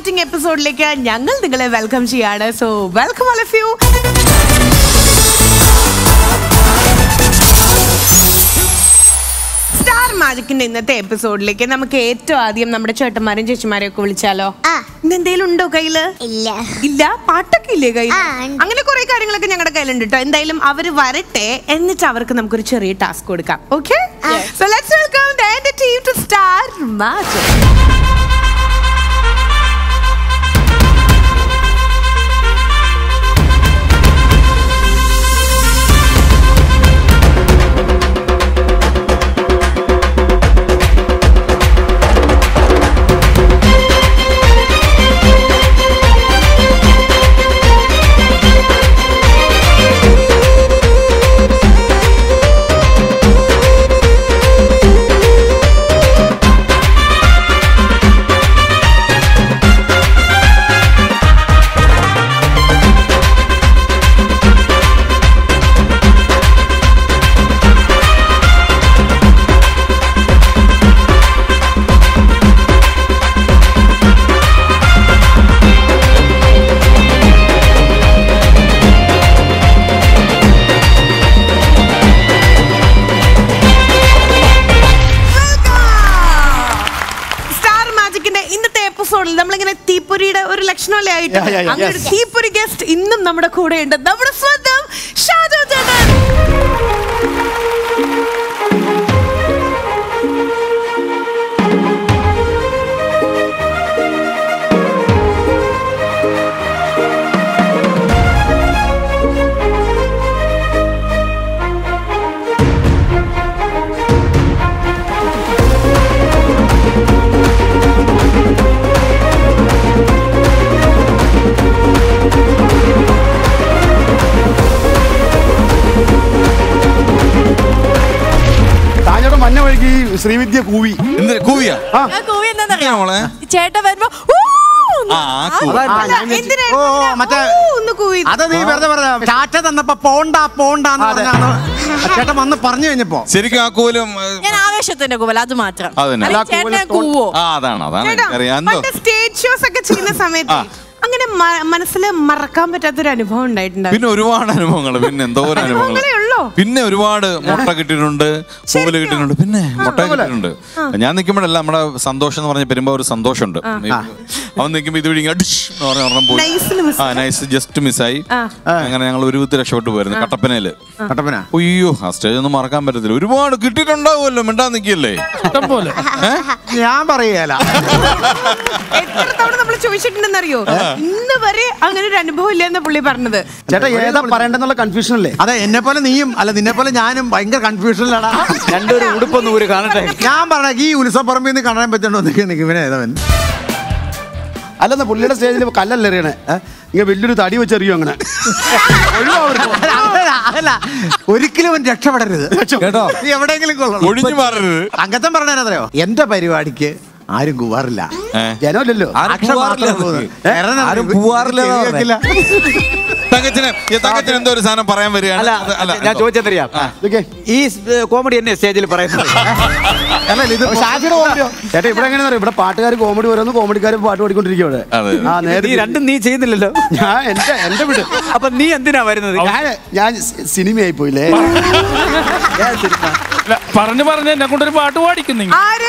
Exciting എപ്പിസോഡിലേക്ക് ഞങ്ങൾ നിങ്ങളെ വെൽക്കം ചെയ്യാണ് so welcome all of you star മാജിക്കിന്റെ ഇന്നത്തെ എപ്പിസോഡിലേക്ക് നമുക്ക് ഏറ്റവും ആദ്യം നമ്മുടെ ചേട്ടന്മാരും ചേച്ചിമാരെയും ഒക്കെ വിളിച്ചാലോ ആ. ഇന്ന് എന്തെങ്കിലും ഉണ്ടോ കയ്യില് ഇല്ല ഇല്ല പാട്ടൊക്കെ ഇല്ലേ കയ്യിൽ ആ, ഉണ്ട്. അങ്ങനെ കുറെ കാര്യങ്ങളൊക്കെ ഞങ്ങളുടെ കയ്യിലുണ്ട് കേട്ടോ എന്തായാലും അവര് വരട്ടെ എന്നിട്ട് അവർക്ക് നമുക്കൊരു ചെറിയ ടാസ്ക് കൊടുക്കാം okay so let's welcome the team to star magic star മാജിക്കിന്റെ ഇന്നത്തെ എപ്പിസോഡിൽ നമ്മളിങ്ങനെ തീപ്പൊരിയുടെ ഒരു ലക്ഷണമല്ലേ ആയിട്ട് Yeah, yeah, yeah, അങ്ങനെ ഒരു yes. തീപ്പൊരി ഗസ്റ്റ് ഇന്നും നമ്മുടെ കൂടെ ഉണ്ട് നമ്മുടെ സ്വന്തം ഷാജോ ചേട്ടൻ താഞ്ഞോടെ മഞ്ഞ വഴിക്ക് ഈ ശ്രീവിദ്യ കൂവി എന്തിന് കൂവിയ ആ. കൂവി എന്താന്നറിയാമോ മോളെ ചേട്ടൻ വരുമ്പോ ഊ എന്ന്. ആ, ആ കൂവി. അല്ല, ആ, ഞാൻ വിചാരിച്ചു. എന്തിനാ ഓ, ഓ, മറ്റേ- ഊ എന്ന് കൂവി അത് നീ വെറുതെ പറഞ്ഞ ടാറ്റ തന്നപ്പോ പോണ്ട പോണ്ടാന്ന് അതെ. പറഞ്ഞാണ് ചേട്ടൻ വന്ന് പറഞ്ഞു കഴിഞ്ഞപ്പോ ശരിക്കും ആ കൂവലും ഏ, ഞാൻ ആവേശത്തിന്റെ കൂവൽ അത് മാത്രം അതന്നെ. അല്ലെങ്കിൽ അല്ല, കൂവല് ചേട്ടനെ ടോൺ- കൂവോ ആ അതാണ് അതാണ് ചേട്ടാ അറിയാം എന്തോ പണ്ട് സ്റ്റേജ് ഷോസ് ഒക്കെ ചെയ്യുന്ന സമയത്ത് അങ്ങനെ മനസ്സിൽ മറക്കാൻ പറ്റാത്തൊരു അനുഭവം ഉണ്ടായിട്ടുണ്ടാവും പിന്നെ ഒരുപാട് അനുഭവങ്ങൾ പിന്നെ എന്തോരം അനുഭവങ്ങൾ അനുഭവങ്ങളേ ഉള്ളോ? പിന്നെ ഒരുപാട് മുട്ട കിട്ടിയിട്ടുണ്ട് പൂവല് കിട്ടിയിട്ടുണ്ട് പിന്നെ മുട്ട കിട്ടിയിട്ടുണ്ട് ഞാൻ നിൽക്കുമ്പോഴല്ല നമ്മുടെ സന്തോഷം എന്ന് പറഞ്ഞ പെരുമ്പോ ഒരു സന്തോഷമുണ്ട് അവൻ നിൽക്കുമ്പോ ഇതുവഴി ഇങ്ങനെ ഡിഷ് എന്ന് പറഞ്ഞ ഒരെണ്ണം പോയി Nice ല് miss ആ നൈസ് ജസ്റ്റ് മിസ്സായി ആ. അങ്ങനെ ഞങ്ങൾ ഒരു വിധത്തിൽ രക്ഷപ്പെട്ടു പോയിരുന്നു കട്ടപ്പനയില് കട്ടപ്പന അയ്യോ ആ സ്റ്റേജ് ഒന്നും മറക്കാൻ പറ്റത്തില്ല ഒരുപാട് കിട്ടിയിട്ടുണ്ടാവുമല്ലോ മിണ്ടാ നിൽക്കില്ലേ ഞാൻ പറയല എത്ര തവണ നമ്മൾ ചോദിച്ചിട്ടുണ്ടെന്നറിയോ ഇന്ന് വരെ അങ്ങനെ ഒരു അനുഭവം ഇല്ല എന്ന് പുള്ളി പറഞ്ഞത് ചേട്ടാ ഏതാ പറയണ്ടെന്നുള്ള കൺഫ്യൂഷൻ അല്ലേ അതെ എന്നെ പോലെ നീയും അല്ല നിന്നെ പോലെ ഞാനും ഭയങ്കര കൺഫ്യൂഷനിലാണ് രണ്ടൊരു ഉടുപ്പൊന്നും ഒരു കാണട്ടെ ഞാൻ പറഞ്ഞ ഈ ഉത്സവപ്പറമ്പിൽ നിന്ന് കാണാൻ പറ്റണ്ടോ നിൽക്കുന്ന ഇവനെ ഏതവൻ അല്ലെന്ന പുള്ളിയുടെ സ്റ്റേജിൽ കല്ലല്ല എറിയണേ ഏ? ഇങ്ങനെ വലിയൊരു തടി വെച്ചെറിയും അങ്ങനെ ഒഴിവാവരുത്. അതല്ല, അതല്ല ഒരിക്കലും അവൻ രക്ഷപ്പെടരുത് കേട്ടോ? നീ എവിടെയെങ്കിലും കൊള്ളണം ഒഴിഞ്ഞു മാറരുത് അംഗത്തം പറഞ്ഞാലോ എന്റെ പരിപാടിക്ക് ആരും കൂവാറില്ല ഏ. ജനമില്ലല്ലോ അക്ഷരം മാത്രമേ പോകുന്നത്. വേറെ ഒന്നും ആരും അറിയില്ല. പോവാറില്ല എന്നാ ചെവി കേൾക്കില്ല. തങ്കച്ചന് ഈ തങ്കച്ചന് എന്തോ ഒരു സാധനം പറയാൻ വരികയാണ് അല്ല അത് അല്ല ഞാൻ എന്തോ. ചോദിച്ചെന്തറിയാം ഇതൊക്കെ ഈ കോമഡി എന്നെ സ്റ്റേജിൽ പറയുന്നത് അല്ല, ഇത് ഷാഫിയുടെ കോമഡിയോ ചേട്ടാ ഇവിടെ എങ്ങനെയാ അറിയോ ഇവിടെ പാട്ടുകാർ കോമഡി ഓരോന്ന് കോമഡിക്കാർ പാട്ട് പാടിക്കൊണ്ടിരിക്കും ഇവിടെ അതെ. ആ നീ നേരെ രണ്ടും നീ ചെയ്യുന്നില്ലല്ലോ ഞാൻ എന്റെ എന്റെ വീട് അപ്പൊ നീ എന്തിനാ വരുന്നത് ഞാൻ ഞാൻ സിനിമയായി പോയില്ലേ അല്ല, പറഞ്ഞു പറഞ്ഞ് എന്നെ കൊണ്ടൊരു പാട്ട് പാടിക്കും നിങ്ങൾ ആര്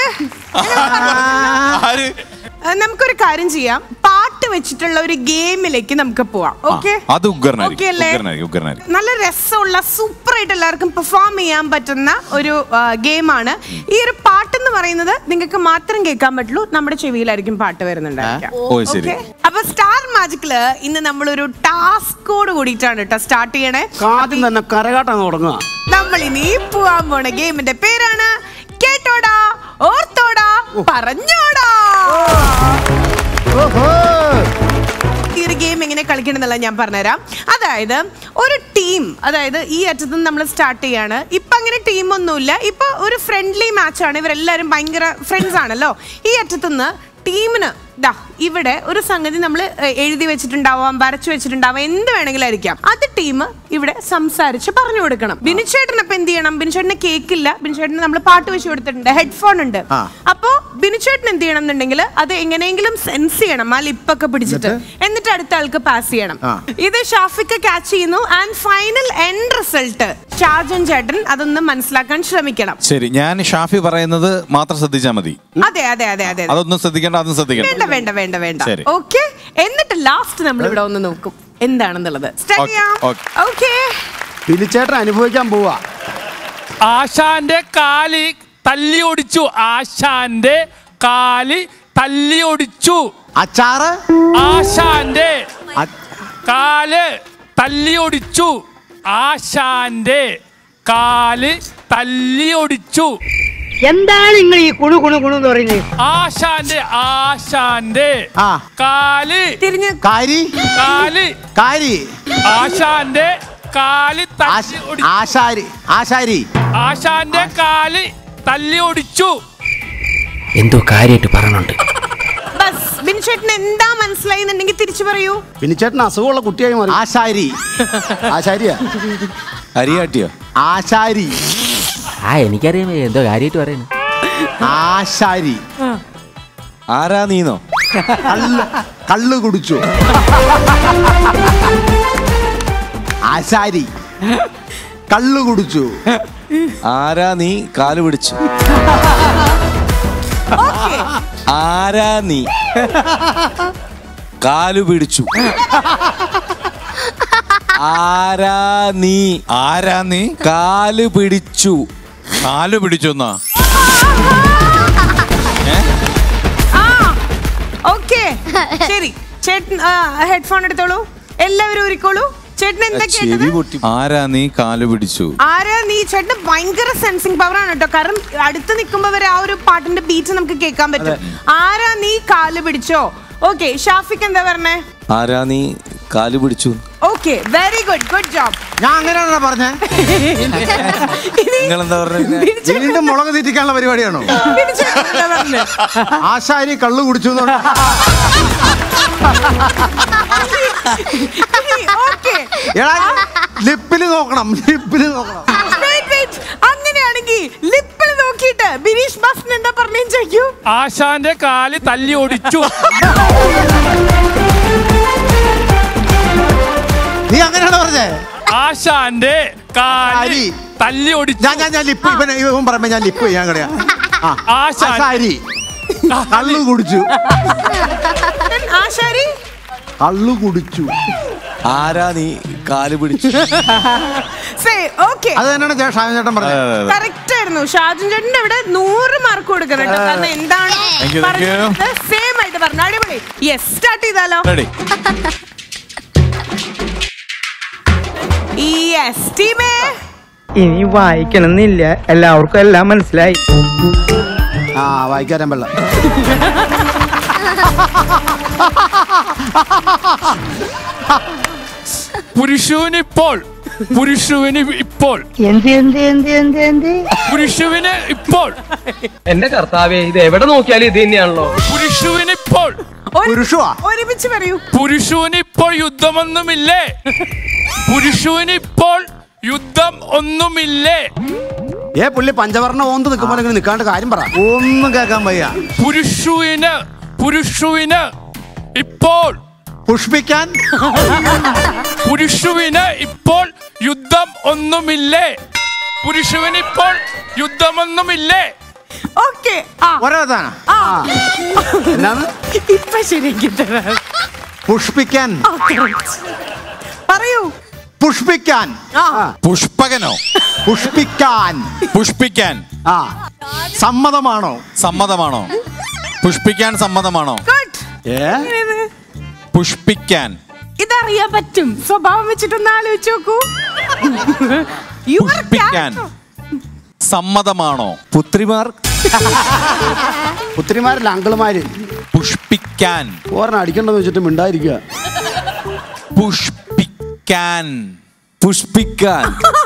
ആര് ആ, നമുക്കൊരു കാര്യം ചെയ്യാം പാട്ട് വെച്ചിട്ടുള്ള ഒരു ഗെയിമിലേക്ക് നമുക്ക് പോവാം ഓക്കെ അത് ഉഗ്രനായിരിക്കും. Okay അല്ലേ? ഉഗ്രനായിരിക്കും, ഉഗ്രനായിരിക്കും. നല്ല രസമുള്ള സൂപ്പർ ആയിട്ട് എല്ലാവർക്കും പെർഫോം ചെയ്യാൻ പറ്റുന്ന ഒരു ഗെയിമാണ് ഈ ഒരു പാട്ട് എന്ന് പറയുന്നത് നിങ്ങൾക്ക് മാത്രം കേൾക്കാൻ പറ്റുള്ളൂ നമ്മുടെ ചെവിയിലായിരിക്കും പാട്ട് വരുന്നുണ്ടായിരിക്കാം ഓ ശരി Okay? അപ്പൊ സ്റ്റാർ മാജിക്കില് ഇന്ന് നമ്മളൊരു ടാസ്കോട് കൂടിയിട്ടാണ് കേട്ടോ സ്റ്റാർട്ട് ചെയ്യണേ ആദ്യം തന്നെ കരകാട്ടാണ് തുടങ്ങുക നമ്മൾ ഇനി പോവാൻ പോണ ഗെയിമിന്റെ പേരാണ് കേട്ടോടാ ഓർത്തോടാ പറഞ്ഞോടാ ഈ ഒരു ഗെയിം എങ്ങനെ കളിക്കണം എന്നുള്ള ഞാൻ പറഞ്ഞുതരാം അതായത് ഒരു ടീം അതായത് ഈ അറ്റത്ത് നിന്ന് നമ്മൾ സ്റ്റാർട്ട് ചെയ്യാണ് ഇപ്പൊ അങ്ങനെ ടീം ഒന്നുമില്ല ഇപ്പൊ ഒരു ഫ്രണ്ട്ലി മാച്ചാണ് ഇവരെല്ലാവരും ഭയങ്കര ഫ്രണ്ട്സ് ആണല്ലോ ഈ അറ്റത്തുനിന്ന് ടീമിന് ദാ ഇവിടെ ഒരു സംഗതി നമ്മൾ എഴുതി വെച്ചിട്ടുണ്ടാവാം വരച്ചു വെച്ചിട്ടുണ്ടാവാം എന്ത് വേണമെങ്കിലും ആയിരിക്കാം അത് ടീം ഇവിടെ സംസാരിച്ച് പറഞ്ഞു കൊടുക്കണം ബിനുചേട്ടൻ അപ്പൊ എന്ത് ചെയ്യണം ബിനുചേട്ടന് കേക്കില്ല ബിനുചേട്ടന് നമ്മൾ പാട്ട് വെച്ച് കൊടുത്തിട്ടുണ്ട് ഹെഡ്ഫോൺ ഉണ്ട് ആ. അപ്പോ ബിനുചേട്ടൻ എന്ത് ചെയ്യണം എന്നുണ്ടെങ്കിൽ അത് എങ്ങനെയെങ്കിലും സെൻസ് ചെയ്യണം ആ ലിപ്പൊക്കെ പിടിച്ചിട്ട് എന്നിട്ട് അടുത്ത ആൾക്ക് പാസ് ചെയ്യണം ആ. ഇത് ഷാഫിക്ക് ക്യാച്ച് ചെയ്യുന്നു and final end result Shajan ചേട്ടൻ അതൊന്ന് മനസ്സിലാക്കാൻ ശ്രമിക്കണം ശരി ഞാൻ ഷാഫി പറയുന്നത് മാത്രം ശ്രദ്ധിച്ചാൽ മതി അതെ അതെ അതെ അതെ അതൊന്നും ശ്രദ്ധിക്കേണ്ട അതും വേണ്ട ശ്രദ്ധിക്കേണ്ട വേണ്ട വേണ്ട വേണ്ട ശരി. ഓക്കെ എന്നിട്ട് ലാസ്റ്റ് നമ്മൾ ഇവിടെ ഒന്ന് നോക്കും എന്താണെന്നുള്ളത് Start Okay, ചെയ്യാം okay. ഓക്കെ പിലിച്ചേട്ടൻ അനുഭവിക്കാൻ പോവാ ആശാന്റെ കാല് തല്ലി ഒടിച്ചു ആശാന്റെ കാല് തല്ലി ഒടിച്ചു അച്ചാറ് ആശാന്റെ അ- കാല് തല്ലി ഒടിച്ചു ആശാന്റെ കാല് തല്ലി ഒടിച്ചു എന്താണ് നിങ്ങൾ ഈ കുണു കുണു കുണു എന്ന് പറയുന്നത് ആശാന്റെ ആശാന്റെ ആ. കാല് തിരിഞ്ഞ് കാരി കാല് കാരി ആശാന്റെ കാല് തല്ലി ആശ- ഒടിച്ചു ആശാരി ആശാരി ആശാന്റെ കാല് തല്ലി ഒടിച്ചു എന്തോ കാര്യമായിട്ട് പറയണുണ്ട് ബസ് ബിൻചേട്ടൻ എന്താ മനസ്സിലായി എന്നുണ്ടെങ്കിൽ തിരിച്ചു പറയൂ പിലിച്ചേട്ടൻ അസുഖമുള്ള കുട്ടിയായി മാറി ആശാരി ആശാരിയാ അരിയാട്ടിയോ ആശാരി ആ എനിക്കറിയാം എന്തോ കാര്യമായിട്ട് പറയുന്നു ആശാരി ആരാ നീന്നോ കള്ള് കള്ള് കുടിച്ചു ആശാരി കള്ള് കുടിച്ചു ആരാ നീ കാല് പിടിച്ചു ആരാ നീ കാലു പിടിച്ചു ആരാ നീ ആരാ നീ കാല് പിടിച്ചു കാല് പിടിച്ചു എന്നാ ആ ഓക്കെ ശരി ചേട്ടൻ ഹെഡ്ഫോൺ എടുത്തോളൂ എല്ലാവരും ഒരുക്കോളൂ ചേട്ടൻ എന്താ കേട്ടത് ചെവി പൊട്ടി ആരാ നീ കാല് പിടിച്ചു ആരാ നീ ചേട്ടന് ഭയങ്കര സെൻസിങ് പവർ ആണ് കേട്ടോ കാരണം അടുത്ത് നിൽക്കുമ്പോ വരെ ആ ഒരു പാട്ടിന്റെ ബീറ്റ് നമുക്ക് കേൾക്കാൻ പറ്റും ആരാ നീ കാല് പിടിച്ചോ ഓക്കെ ഷാഫിക്ക് എന്താ പറഞ്ഞേ ആരാ നീ കാല് പിടിച്ചു okay very good good job ഞാൻ അങ്ങനെയാണോ പറഞ്ഞേ നിങ്ങൾ എന്താ പറഞ്ഞ വീണ്ടും മുളക് തീറ്റിക്കാനുള്ള പരിപാടിയാണോ ആശാരി കള്ളു കുടിച്ചു എന്ന് പറഞ്ഞാ- ഓക്കെ എടാ ലിപ്പില് നോക്കണം ലിപ്പില് നോക്കണം അങ്ങനെയാണെങ്കിൽ ലിപ്പിൽ നോക്കിയിട്ട് ബിനീഷ് ബാസിന് എന്താ പറഞ്ഞു ചോദിക്കൂ ആശാന്റെ കാല് തല്ലി ഒടിച്ചു നീ അങ്ങനെയാണോ പറഞ്ഞേ ആശാന്റെ കാല് കാലി. തല്ലി ഒടിച്ചു ഞാൻ ഞാൻ ഞാൻ ലിപ്പ് ഇവൻ ഇവൻ പറയുമ്പോ ഞാൻ ലിപ്പ് ഞാൻ കളയാ ആ ആശാൻ. ആശാരി കള്ളു കുടിച്ചു ആശാരി കള്ളു കുടിച്ചു ആരാ നീ കാല് പിടിച്ചു സേ ഓക്കെ അത് തന്നെയാണ് ചേ- ഷാജൻ ചേട്ടൻ പറഞ്ഞത് കറക്റ്റ് ആയിരുന്നു ഷാജൻ ചേട്ടന്റെ ഇവിടെ നൂറ് മാർക്ക് കൊടുക്കണം കേട്ടോ കാരണം എന്താണ് Thank you, thank you. Same ആയിട്ട് പറഞ്ഞു അടിപൊളി യെസ് സ്റ്റാർട്ട് ചെയ്താലോ റെഡി യെസ് ടീമേ ഇനി വായിക്കണമെന്നില്ല എല്ലാവർക്കും എല്ലാം മനസ്സിലായി ആ വായിക്കാരൻ വെള്ളം പുരുഷുവിന് ഇപ്പോൾ പുരുഷുവിന് ഇപ്പോൾ എന്ത് എന്ത് എന്ത് എന്ത് എന്ത് പുരുഷുവിന് ഇപ്പോൾ എന്റെ കർത്താവേ ഇത് എവിടെ നോക്കിയാലും ഇത് തന്നെയാണല്ലോ പുരുഷുവിന് ഇപ്പോൾ ഒരു- പുരുഷുവാ? ഒരുമിച്ച് പറയൂ പുരുഷുവിന് ഇപ്പോൾ യുദ്ധമൊന്നുമില്ലേ പുരുഷുവിന് ഇപ്പോൾ യുദ്ധം ഒന്നുമില്ലേ ഏ പുള്ളി പഞ്ചവർണ്ണ ഓന്ത് നിൽക്കുമ്പോൾ ഇങ്ങനെ നിൽക്കാണ്ട് കാര്യം പറ ഒന്നും കേൾക്കാൻ വയ്യ പുരുഷുവിന് പുരുഷുവിന് ഇപ്പോൾ പുഷ്പിക്കാൻ പുരുഷുവിന് ഇപ്പോൾ യുദ്ധം ഒന്നുമില്ലേ പുരുഷുവിന് ഇപ്പോൾ യുദ്ധമൊന്നുമില്ലേ ഓക്കെ ആ ഓരോ താന ആ എന്നാണ് ഇപ്പൊ ശരിയാക്കി തരാം പുഷ്പിക്കാൻ ആ, correct. പറയൂ പുഷ്പിക്കാൻ ആ പുഷ്പകനോ പുഷ്പിക്കാൻ പുഷ്പിക്കാൻ ആ സമ്മതമാണോ സമ്മതമാണോ പുഷ്പിക്കാൻ സമ്മതമാണോ ഗുഡ് ഏ പുഷ്പിക്കാൻ ഇതറിയാൻ പറ്റും സ്വഭാവം വെച്ചിട്ടൊന്ന് ആലോചിച്ച് നോക്കൂ You are പുഷ്പിക്കാൻ character. സമ്മതമാണോ പുത്രിമാർ പുത്രിമാരല്ല അങ്കിളുമാര് പുഷ്പിക്കാൻ ഓരെണ്ണം അടിക്കണ്ടെന്ന് വെച്ചിട്ട് മിണ്ടായിരിക്കുക പുഷ്പിക്കാൻ പുഷ്പിക്കാൻ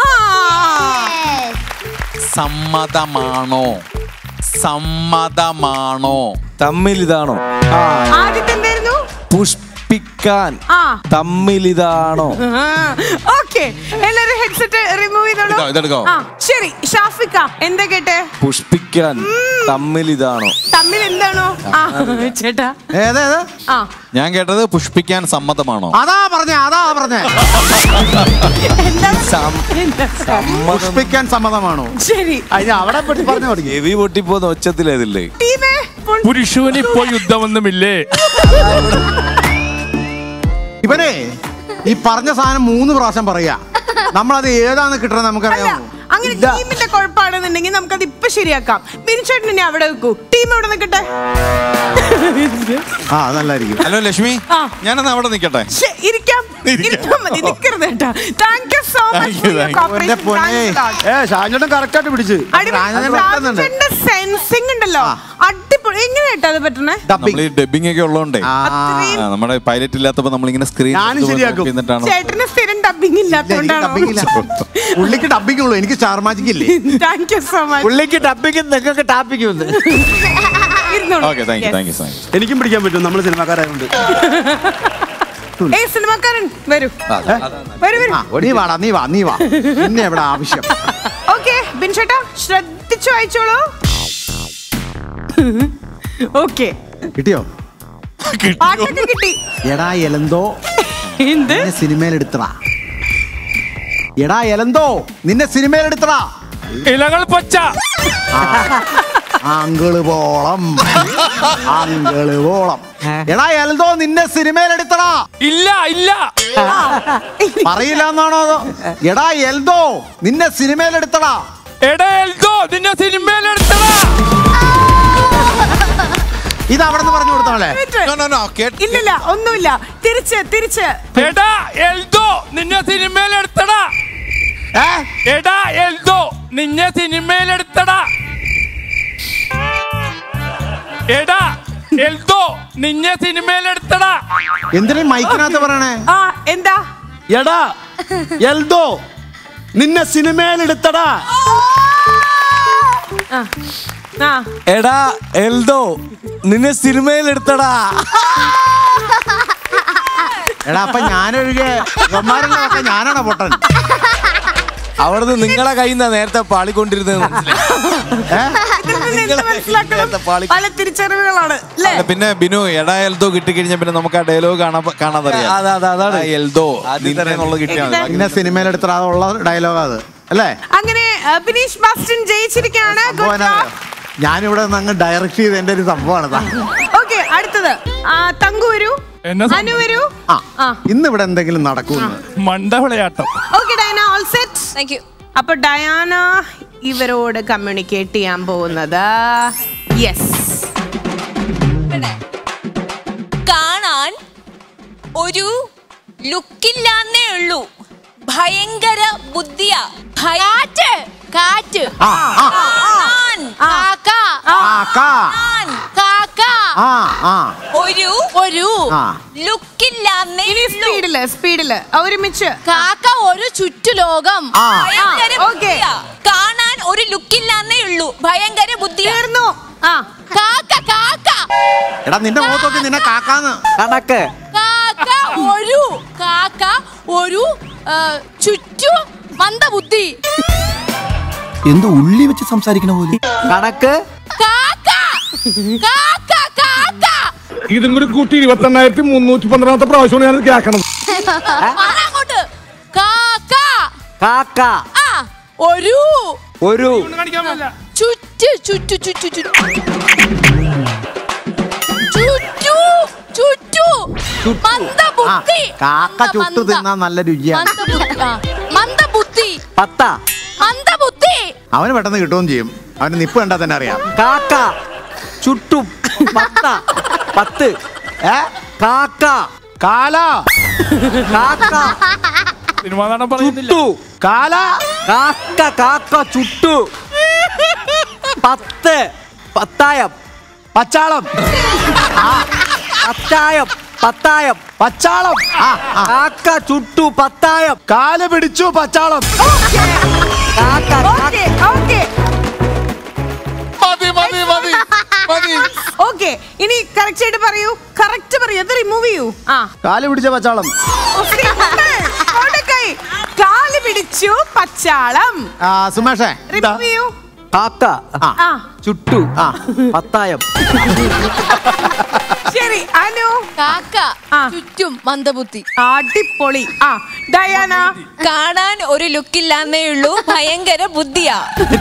സമ്മതമാണോ സമ്മതമാണോ തമ്മിൽ ഇതാണോ ആദ്യത്തെ എന്തായിരുന്നു പുഷ്പ പുഷ്പിക്കാൻ ആ തമ്മിലിതാണോ ഓക്കെ എല്ലാരും ഹെഡ്സെറ്റ് റിമൂവ് ചെയ്തോളൂ ഇതെടുക്കാം, ഇതെടുക്കാം. ആ ശരി ഷാഫിക്ക എന്താ കേട്ടെ പുഷ്പിക്കാൻ തമ്മിലിതാണോ തമ്മിൽ എന്താണോ ആ ചേട്ടാ ഏതേത് ആ ഞാൻ കേട്ടത് പുഷ്പിക്കാൻ സമ്മതമാണോ അതാ പറഞ്ഞേ അതാ പറഞ്ഞേ പുഷ്പിക്കാൻ സമ്മതമാണോ ശരി അതിന് അവിടെ പറ്റി പറഞ്ഞു തുടങ്ങി ചെവി പൊട്ടിപ്പോന്ന് ഒച്ചത്തിലേതില്ലേ ടീമേ പൊ- പുരുഷുവിന് ഇപ്പോൾ യുദ്ധമൊന്നുമില്ലേ ഇവനെ ഈ പറഞ്ഞ സാധനം മൂന്ന് പ്രാവശ്യം പറയാ നമ്മളത് ഏതാന്ന് കിട്ടണത് അല്ല നമുക്കറിയാമോ അങ്ങനെ ടീമിന്റെ കുഴപ്പമാണെന്നുണ്ടെങ്കിൽ നമുക്കത് ഇപ്പൊ ശരിയാക്കാം ബിനിച്ചേട്ടൻ ഇനി അവിടെ വെക്കൂ ടീം ഇവിടെ നിൽക്കട്ടെ ആ നല്ലായിരിക്കും ഹലോ ലക്ഷ്മി ആ. ഞാനെന്നാ അവിടെ നിൽക്കട്ടെ ശ്ശെ, ഇരിക്കാം ഇരിക്കാൻ മതി നിൽക്കരുത് കേട്ടോ thank you so Thank you, thank you. എന്റെ പൊന്നേ. ഏ ഷാജോട്ടൻ കറക്റ്റ് ആയിട്ട് പിടിച്ച് രാജനെ വെക്കുന്നുണ്ട്. സെൻസിങ് ഉണ്ടല്ലോ അടിപൊളി എങ്ങനെ കേട്ടോ അത് പറ്റണേ നമ്മൾ ഈ ഡബിംഗ് ഒക്കെ ഉള്ളതുകൊണ്ടേ ആ, അത്രയും ആ, നമ്മുടെ പൈലറ്റ് ഇല്ലാത്തപ്പോ നമ്മളിങ്ങനെ സ്ക്രീൻ ഞാനും ശരിയാക്കും. എന്നിട്ടാണ് ചേട്ടന് സ്ഥിരം ഡബിങ് ഇല്ല, എനിക്ക് ഇല്ലാത്തോണ്ടാണോ ഡബ്ബിംഗ് ഇല്ല. പുള്ളിക്ക് ഡബിംഗ് ഉള്ളൂ എനിക്ക് സ്റ്റാർ മാജിക് ഇല്ലേ താങ്ക് യു സോ മച്ച് പുള്ളിക്ക് ടപ്പിക്കും നിങ്ങൾക്ക് ടാപ്പിക്കും okay thank you thank you thank you എനിക്കും പിടിക്കാൻ പറ്റും നമ്മൾ സിനിമാക്കാരായതുകൊണ്ട് ഏ സിനിമക്കാരൻ വരൂ വരൂ വരൂ ആ നീ വാടാ നീ വാ നീ വാ പിന്നെ എവിടെ ആവശ്യം ഓക്കെ ബിൻചേട്ടാ ശ്രദ്ധിച്ചു വായിച്ചോളൂ ഓക്കെ കിട്ടിയോ പാട്ടൊക്കെ കിട്ടി എടാ എലന്തോ എന്ത് നിന്നെ സിനിമയിലെടുത്തടാ എടാ എലന്തോ നിന്നെ സിനിമയിലെടുത്തടാ ഇലകൾ പൊച്ച അങ്കിള് പോളം അങ്കിള് പോളം എടാ എലന്തോ നിന്നെ സിനിമയിലെടുത്തടാ ഇല്ല ഇല്ല പറയില്ല എന്നാണോ അതോ എടാ എൽദോ നിന്നെ സിനിമയിലെടുത്തടാ എടാ എൽദോ നിന്നെ സിനിമയിലെടുത്തടാ ഇത് അവിടെ നിന്ന് പറഞ്ഞു കൊടുത്തോളെ No, no, no, കേട്ട്- ഇല്ലില്ല ഒന്നുമില്ല തിരിച്ച് തിരിച്ച് എടാ എൽദോ നിന്നെ സിനിമയിലെടുത്തടാ ഏ എടാ എൽദോ നിന്നെ സിനിമയിലെടുത്തടാ എടാ എൽദോ നിന്നെ സിനിമയിലെടുത്തടാ എന്തിനാ മൈക്കിനകത്ത് പറയണേ ആ എന്താ എടാ എൽദോ നിന്നെ സിനിമയിലെടുത്തടാ ആ ആ എടാ എൽദോ നിന്നെ സിനിമയിലെടുത്തടാ എടാ അപ്പൊ ഞാനൊഴികെ ഇവന്മാരെല്ലാം ഒക്കെ ഞാനാണ് പൊട്ടൻ അവിടുന്ന് നിങ്ങളെ കയ്യിൽ നിന്നാ നേരത്തെ പാളിക്കൊണ്ടിരുന്നത് മനസ്സിലായി ഇതിൽ നിന്ന് എന്ത് മനസ്സിലാക്കണം നേരത്തെ പാളി- പല തിരിച്ചറിവുകളാണ് അല്ലേ അല്ല, പിന്നെ ബിനു എടാ എൽദോ കിട്ടിക്കഴിഞ്ഞാൽ പിന്നെ നമുക്ക് ആ ഡയലോഗ് കാണാൻ കാണാതറിയാം അതെ, അതെ, അതാണ്. എടാ എൽദോ ആദ്യം നിന്നെ തന്നെ. എന്നുള്ളത് കിട്ടിയാൽ മതി. നിന്നെ സിനിമയിലെടുത്തടാ ഉള്ള ഡയലോഗ് അത് അല്ലേ അങ്ങനെ ആ, ബിനീഷ് ബാസ്റ്റിൻ ജയിച്ചിരിക്കുകയാണ് സംഭവം എന്നാ അറിയോ? ഞാനിവിടെ നിന്ന് അങ്ങ് ഡയറക്റ്റ് ചെയ്ത് എന്റെ ഒരു സംഭവമാണ് ഇതാ. ഓക്കെ അടുത്തത് ആ, തങ്കു വരൂ എന്നാ സംഭവം? അനു വരൂ ആ ആ ഇന്ന് ഇവിടെ എന്തെങ്കിലും നടക്കുന്നു മണ്ട വിളയാട്ടം okay Diana all set thank you അപ്പൊ ഡയാന ഇവരോട് കമ്മ്യൂണിക്കേറ്റ് ചെയ്യാൻ പോകുന്നത് യെസ് കാണാൻ ഒരു ലുക്കില്ലാന്നേ ഉള്ളൂ ഭയങ്കര ബുദ്ധിയാ കാറ്റ് കാറ്റ് ആ ആ കാക്ക ആ കാ ആൻ, കാക്ക ആ ആ ഒരു ഒരു ആ. ലുക്കില്ലാന്നേ ഇനി ഉള്ളൂ. സ്പീഡില് സ്പീഡില് ഒരുമിച്ച് കാക്ക ഒരു ചുറ്റുലോകം ആ. ഭയങ്കര ആ, ഓക്കേ. ബുദ്ധിയാ. കാണാൻ ഒരു ലുക്കില്ലാന്നേ ഉള്ളൂ ഭയങ്കര ബുദ്ധി തീർന്നു ആ കാക്ക കാക്ക എടാ നിന്റെ മുഖത്തൊക്കെ നിന്നെ കാക്കാന്ന് കണക്ക് കാക്ക ഒരു കാക്ക ഒരു ആ, ചുറ്റു മന്ദബുദ്ധി എന്ത് ഉള്ളി വെച്ച് സംസാരിക്കണ പോലെ കണക്ക് കാക്ക കാക്ക കാക്ക ഇതും കൂടി കൂട്ടി ഇരുപത്തി എണ്ണായിരത്തി മുന്നൂറ്റി പന്ത്രണ്ടാമത്തെ പ്രാവശ്യമാണ് ഞാൻ കേൾക്കണം പറ അങ്ങോട്ട് കാക്ക കാക്ക ആ ഒരു ഒരു ചുറ്റ് ചുറ്റു ചുറ്റു ചുറ്റു ചുറ്റു ചുറ്റു ആ മന്ദബുദ്ധി കാക്ക ചുട്ടു തിന്നാൻ നല്ല രുചിയാ മന്ദബുദ്ധി ആ, മന്ദബുദ്ധി പത്ത മന്ദബുദ്ധി അവന് പെട്ടെന്ന് കിട്ടുകയും ചെയ്യും അവന് നിപ്പ് കണ്ടാൽ തന്നെ അറിയാം കാക്ക ചുട്ടും പത്ത പത്ത് ഏ കാക്ക കാല കാക്ക സിനിമാ നടൻ പറയുന്നില്ല ചുട്ടു കാല കാക്ക കാക്ക ചുട്ടു പത്ത് പത്തായം പച്ചാളം പത്തായം പത്തായം പച്ചാളം ആ ആ കാക്ക ചുട്ടു പത്തായം കാല് പിടിച്ചു പച്ചാളം കാക്ക ഓക്കെ ഓക്കെ മതി മതി മതി ഓക്കെ ഇനി കറക്റ്റ് ആയിട്ട് പറയൂ കറക്റ്റ് പറയൂ അത് റിമൂവ് ചെയ്യൂ ആ കാല് പിടിച്ച പച്ചാളം കൈ കാല് പിടിച്ചു പച്ചാളം ആ, സുമേഷേ റിമൂവ് ചെയ്യൂ കാക്ക ആ ചുട്ടു പത്തായം ശരി അനു കാക്ക ചുറ്റും മന്ദബുദ്ധി അടിപൊളി ആ ഡയാന കാണാൻ ഒരു ലുക്കില്ലാന്നേ ഉള്ളൂ ഭയങ്കര ബുദ്ധിയാ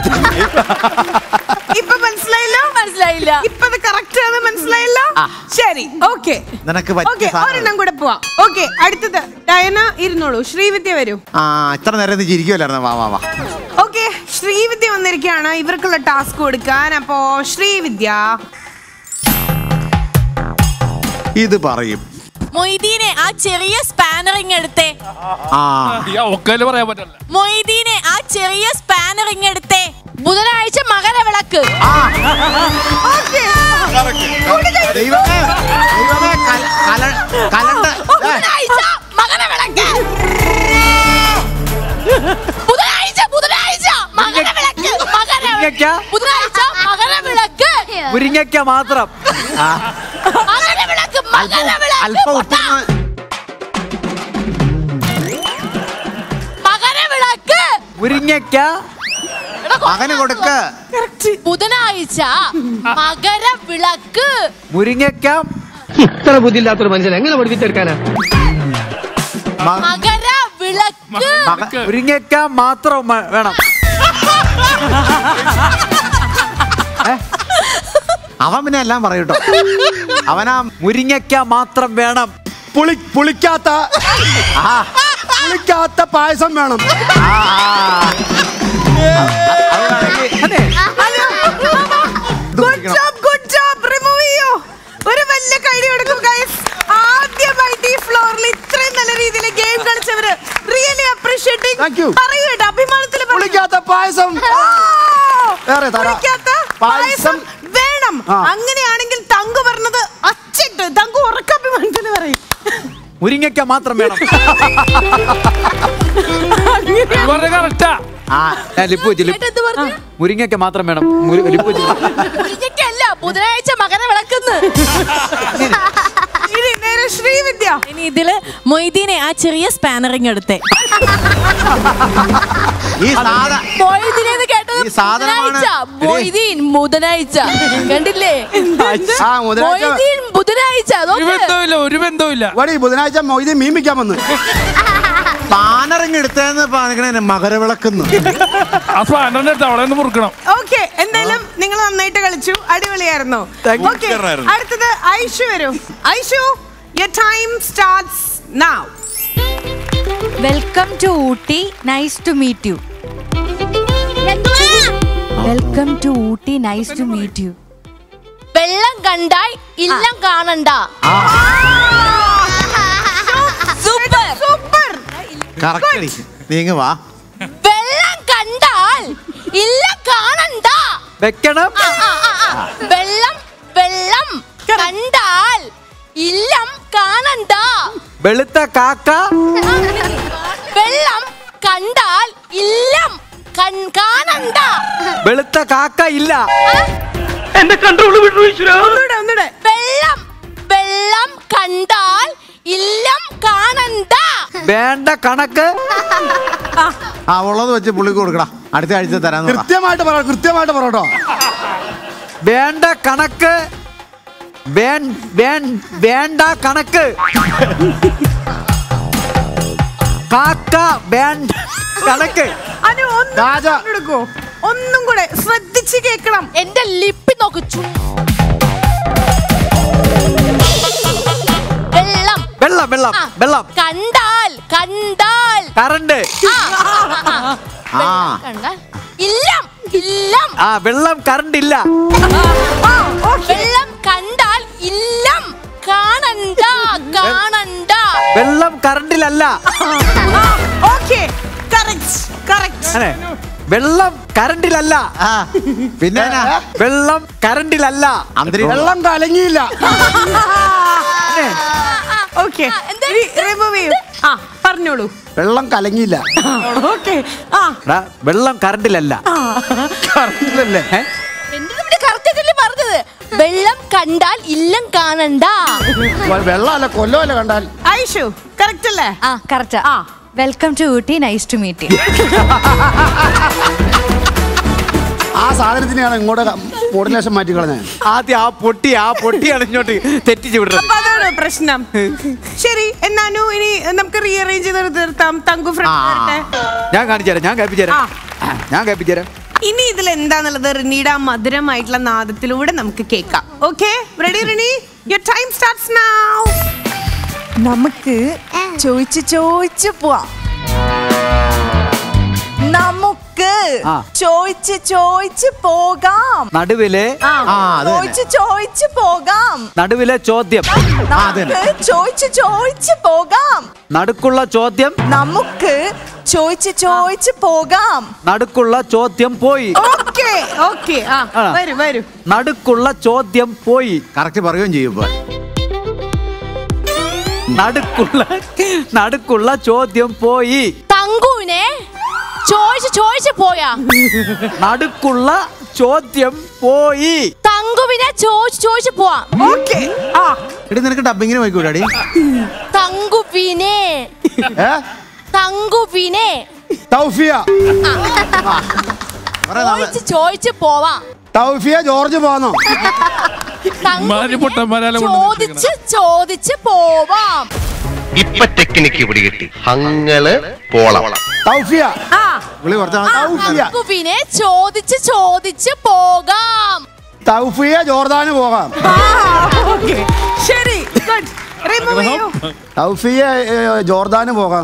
ഇപ്പൊ മനസ്സിലായല്ലോ മനസ്സിലായില്ല ഇപ്പൊ അത് കറക്റ്റ് ആണ് മനസ്സിലായല്ലോ ശരി ഓക്കെ നിനക്ക് പറ്റിയ ഓക്കെ സാധനം. ഒരെണ്ണം കൂടെ പോവാം ഓക്കെ അടുത്തത് ഡയന ഇരുന്നോളൂ ശ്രീവിദ്യ വരൂ ആ ഇത്ര നേരം നീ ചിരിക്കുമല്ലായിരുന്നു വാ വാ വാ ഓക്കെ ശ്രീവിദ്യ വന്നിരിക്കുകയാണ് ഇവർക്കുള്ള ടാസ്ക് കൊടുക്കാൻ അപ്പോ ശ്രീവിദ്യ ഇത് പറയും മൊയ്തീനെ ആ ചെറിയ സ്പാനറിങ് എടുത്തേ ആ ഒക്കല് പറയാൻ പറ്റില്ല മൊയ്തീനെ ആ ചെറിയ സ്പാനറിങ് എടുത്തേ ബുധനാഴ്ച മകരവിളക്ക് ഓക്കെ ദൈവമേ ദൈവമേ കല- കല- കലണ്ടർ ഏ, ബുധനാഴ്ച മകരവിളക്ക് ബുധനാഴ്ച ബുധനാഴ്ച മകരവിളക്ക് മുരിങ്ങയ്ക്ക? മകര ബുധനാഴ്ച മകരവിളക്ക് മുരിങ്ങയ്ക്ക മാത്രം മകരവിളക്ക് അല്പം മകരവിളക്ക് ഉപ്പിരുന്ന് മകരവിളക്ക് മുരിങ്ങയ്ക്ക മകന് കൊടുക്ക് ബുധനാഴ്ച മകരവിളക്ക് മുരിങ്ങയ്ക്ക ഇത്ര ബുദ്ധിയില്ലാത്തൊരു മനുഷ്യൻ എങ്ങനെ പഠിപ്പിച്ചെടുക്കാനാ മ- മകരവിളക്ക് മക- മുരിങ്ങയ്ക്ക മാത്രം മ- വേണം അവൻ പിന്നെ എല്ലാം പറയൂട്ടോ അവനാ മുരിങ്ങയ്ക്ക മാത്രം വേണം പുളി പുളിക്കാത്ത പുളിക്കാത്ത പായസം വേണം ആ, ആ. അതെ ഇത് ഗുഡ് കുടിക്കണം. ജോബ് ഗുഡ് ജോബ് റിമൂവ് ചെയ്യൂ ഒരു വലിയ കൈഡി കൊടുക്കും ഗൈസ് ആദ്യമായിട്ട് ഈ ഫ്ലോറിൽ ഇത്രയും നല്ല രീതിയിൽ ഗെയിം കളിച്ചവര് റിയലി അപ്രീഷിയേറ്റിംഗ് Thank you. പറയൂ കേട്ടോ അഭിമാനത്തിൽ പറയൂ. പുളിക്കാത്ത പായസം ഓ! വേറെ തരാം. പുളിക്കാത്ത പായസം. പായസം വേണം ആ. അങ്ങനെയാണെങ്കിൽ തങ്കു പറഞ്ഞത് അച്ചിട്ട് തങ്കു ഉറക്ക അഭിമാനത്തിൽ പറയും മുരിങ്ങയ്ക്ക മാത്രം വേണം കറക്റ്റാ ആ ഞാൻ ലിപ്പ് വെച്ച് ലിപ്പ് എന്ത് പറഞ്ഞു മുരിങ്ങയ്ക്ക മാത്രം വേണം മുരി- ലിപ്പ് വെച്ച് മുരിങ്ങയ്ക്കല്ല ബുധനാഴ്ച മകരവിളക്കെന്ന് ഇനി നേരെ ശ്രീവിദ്യ ഇനി ഇതില് മൊയ്തീനെ ആ ചെറിയ സ്പാനറിങ് എടുത്തേ ഈ സാധ മൊയ്തീനെ കേട്ടത് ഈ സാധനമാണ് ബുധനാഴ്ച മൊയ്തീൻ ബുധനാഴ്ച കണ്ടില്ലേ ആ ബുധനാഴ്ച മൊയ്തീൻ ബുധനാഴ്ച ഒരു നോക്ക്. ബന്ധവുമില്ല ഒരു ബന്ധവുമില്ല വടി ബുധനാഴ്ച മൊയ്തി മീൻ വിൽക്കാൻ വന്ന് പാനറിങ് എടുത്തേന്ന് പറഞ്ഞേ മകരവിളക്കുന്നു ആ സ്പാനറിന്റെ അടുത്ത് അവിടെ നിന്ന് മുറുക്കണം ഓക്കെ എന്തായാലും നിങ്ങൾ നന്നായിട്ട് കളിച്ചു അടിപൊളിയായിരുന്നു Thank you. ഓക്കെ അടുത്തത് ഐഷു വരൂ Aishu your time starts now welcome to Ooty nice to meet you welcome to Ooty nice to meet you വെള്ളം കണ്ടാൽ ഇല്ലം കാണണ്ട സൂപ്പർ സൂപ്പർ കറക്റ്റ് നീങ്ങ വാ വെള്ളം കണ്ടാൽ ഇല്ലം കാണണ്ട വെക്കണം ആ, ആ, ആ, ആ. വെള്ളം വെള്ളം കണ്ടാൽ ഇല്ലം കാണണ്ട വെളുത്ത കാക്ക വെള്ളം കണ്ടാൽ ഇല്ലം കൺ- കാണണ്ട വെളുത്ത കാക്ക ഇല്ല ഒന്നൂടെ ഒന്നൂടെ വെള്ളം വെള്ളം കണ്ടാൽ ഇല്ലം കാണണ്ട വേണ്ട കണക്ക് ആ ഉള്ളത് വെച്ച് പുള്ളിക്ക് കൊടുക്കടാ അടുത്ത ആഴ്ച തരാന്ന് പറ കൃത്യമായിട്ട് പറ കൃത്യമായിട്ട് പറട്ടോ വേണ്ട കണക്ക് വേൺ- വേൺ- വേണ്ട കണക്ക് കാക്ക വേണ്ട കണക്ക് അനു ഒന്നും രാജ. എടുക്കോ ഒന്നും കൂടെ ശ്രദ്ധിച്ച് കേൾക്കണം എന്റെ ലിപ്പി നോക്ക് ചു വെള്ളം വെള്ളം വെള്ളം ആ. വെള്ളം കണ്ടാൽ കണ്ടാൽ കറണ്ട് ആ, ആ, ആ, ആ. ആ വെള്ളം കണ്ടാൽ ഇല്ലം ഇല്ലം ആ വെള്ളം കറണ്ട് ഇല്ല വെള്ളം കണ്ടാൽ ഇല്ലം കാണണ്ട കാണണ്ട വെള്ളം കറണ്ടിലല്ല ഓക്കെ കറക്റ്റ് കറക്റ്റ് അതെ വെള്ളം കറണ്ടിലല്ല ആ പിന്നെ എന്നാ? വെള്ളം കറണ്ടിലല്ല അന്തരീക്ഷം വെള്ളം കലങ്ങിയില്ല ഓക്കെ ആ, എന്താ? റിമൂവ് ചെയ്യൂ ആ പറഞ്ഞോളൂ വെള്ളം കലങ്ങിയില്ല ഓക്കെ ആ എടാ, വെള്ളം കറണ്ടിലല്ല കറണ്ടിലല്ലേ എന്റെ ഇവിടെ കറക്റ്റ് പറഞ്ഞത് വെള്ളം കണ്ടാൽ ഇല്ലം കാണണ്ട വെള്ളമല്ല കൊല്ലമല്ല കണ്ടാൽ ഐഷു കറക്റ്റ് അല്ലേ ആ കറക്റ്റ് ആ welcome to Ooty nice to meet you ആ സാധനത്തിനെയാണ് ഇങ്ങോട്ട് മോഡുലേഷൻ മാറ്റി കളഞ്ഞത് ആദ്യം ആ പൊട്ടി ആ പൊട്ടിയാണ് ഇങ്ങോട്ട് തെറ്റിച്ചു വിടുന്നത് അപ്പൊ അതാണ് പ്രശ്നം ശരി എന്നാനു ഇനി നമുക്ക് റീഅറേഞ്ച് ചെയ്ത് തീർത്താം തങ്കു ഫ്രണ്ട് വരട്ടെ ഞാൻ കാണിച്ചു തരാം ഞാൻ കേൾപ്പിച്ചു തരാം ഞാൻ കേൾപ്പിച്ചു തരാം ഇനി ഇതിൽ എന്താന്നുള്ളത് റിനിയുടെ ആ മധുരമായിട്ടുള്ള നാദത്തിലൂടെ നമുക്ക് കേൾക്കാം okay ready Rini your time starts now നമുക്ക് ചോദിച്ച് ചോദിച്ച് പോവാം നമുക്ക് ആ. ചോദിച്ച് ചോദിച്ച് പോകാം നടുവിലെ ആ, ആ അത് തന്നെ. ചോദിച്ച് ചോദിച്ച് പോകാം നടുവിലെ ചോദ്യം നമുക്ക് ചോദിച്ച് ചോദിച്ച് പോകാം നടുക്കുള്ള ചോദ്യം നമുക്ക് ചോദിച്ച് ചോദിച്ച് പോകാം നടുക്കുള്ള ചോദ്യം പോയി ഓക്കെ ഓക്കെ ആ ആ. വരൂ വരൂ നടുക്കുള്ള ചോദ്യം പോയി കറക്റ്റ് പറയുകയും ചെയ്യും ഇപ്പൊ നടുക്കുള്ള നടുക്കുള്ള ചോദ്യം പോയി തങ്കുവിനെ ചോദിച്ച് ചോദിച്ച് പോയാ നടുക്കുള്ള ചോദ്യം പോയി തങ്കുവിനെ ചോദിച്ച് ചോദിച്ച് പോവാം ഓക്കെ ആ എടി നിനക്ക് ഡബിങ്ങിന് പോയിക്കൂടാടി തങ്കുവിനെ ഏ തങ്കുവിനെ തൗഫിയ ചോദിച്ച് ചോദിച്ച് പോവാം തൗഫിയ ജോർജ് പോന്നോ തങ്കുവിനെ ചോദിച്ച് ചോദിച്ച് പോവാം ഇപ്പൊ ടെക്നിക്ക് പിടികിട്ടി ഹങ്ങള് പോളം തൗഫിയ ആ വിളി കുറച്ചാ തൗഫിയ തങ്കുവിനെ ചോദിച്ച് ചോദിച്ച് പോകാം തൗഫിയ ജോർദാന് പോകാം ഓക്കെ ശരി ഗുഡ് റിമൂവ് ചെയ്യൂ തൗഫിയ ഏ, ജോർദാന് പോകാം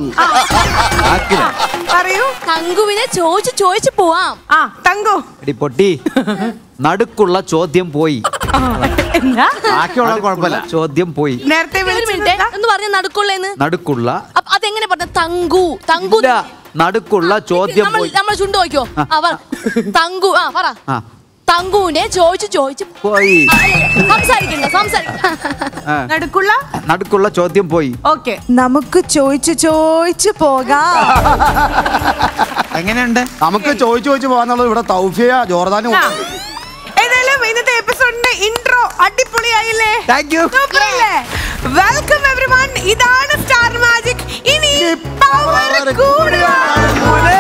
പറയൂ തങ്കുവിനെ ചോദിച്ച് ചോദിച്ച് പോവാം ആ തങ്കു എടി പൊട്ടി നടുക്കുള്ള ചോദ്യം പോയി എന്താ ബാക്കിയുള്ള കുഴപ്പമില്ല ചോദ്യം പോയി നേരത്തെ ഒരു മിനിറ്റ് വിളിച്ചത് എന്ന് പറഞ്ഞ നടുക്കുള്ളേന്ന് നടുക്കുള്ള അപ്പൊ അതെങ്ങനെ പറഞ്ഞ തങ്കു തങ്കു ഇല്ല, നടുക്കുള്ള ചോദ്യം നമ്മൾ പോയി നമ്മൾ ചുണ്ടു നോക്കിയോ ആ പറ തങ്കു ആ പറ ആ തങ്കുവിനെ ചോദിച്ച് ചോദിച്ച് പോയി ആ, അല്ല, അല്ല, സംസാരിക്കണ്ട സംസാരിക്കണ്ട ആ, നടുക്കുള്ള നടുക്കുള്ള ചോദ്യം പോയി ഓക്കെ നമുക്ക് ചോദിച്ച് ചോദിച്ച് പോകാം എങ്ങനെയുണ്ട് നമുക്ക് ചോദിച്ചു ചോദിച്ചു പോകാന്നുള്ളത് ഇവിടെ തൗഫിയ ജോർദാന് ആ. പോകാം ഏതായാലും ഇന്നത്തെ എപ്പിസോഡിന്റെ ഇൻട്രോ അടിപൊളിയായില്ലേ താങ്ക് യു വെൽക്കം എവറിവൺ ഇതാണ് സ്റ്റാർ മാജിക് ഇനി പവർ കൂടുകയാണ്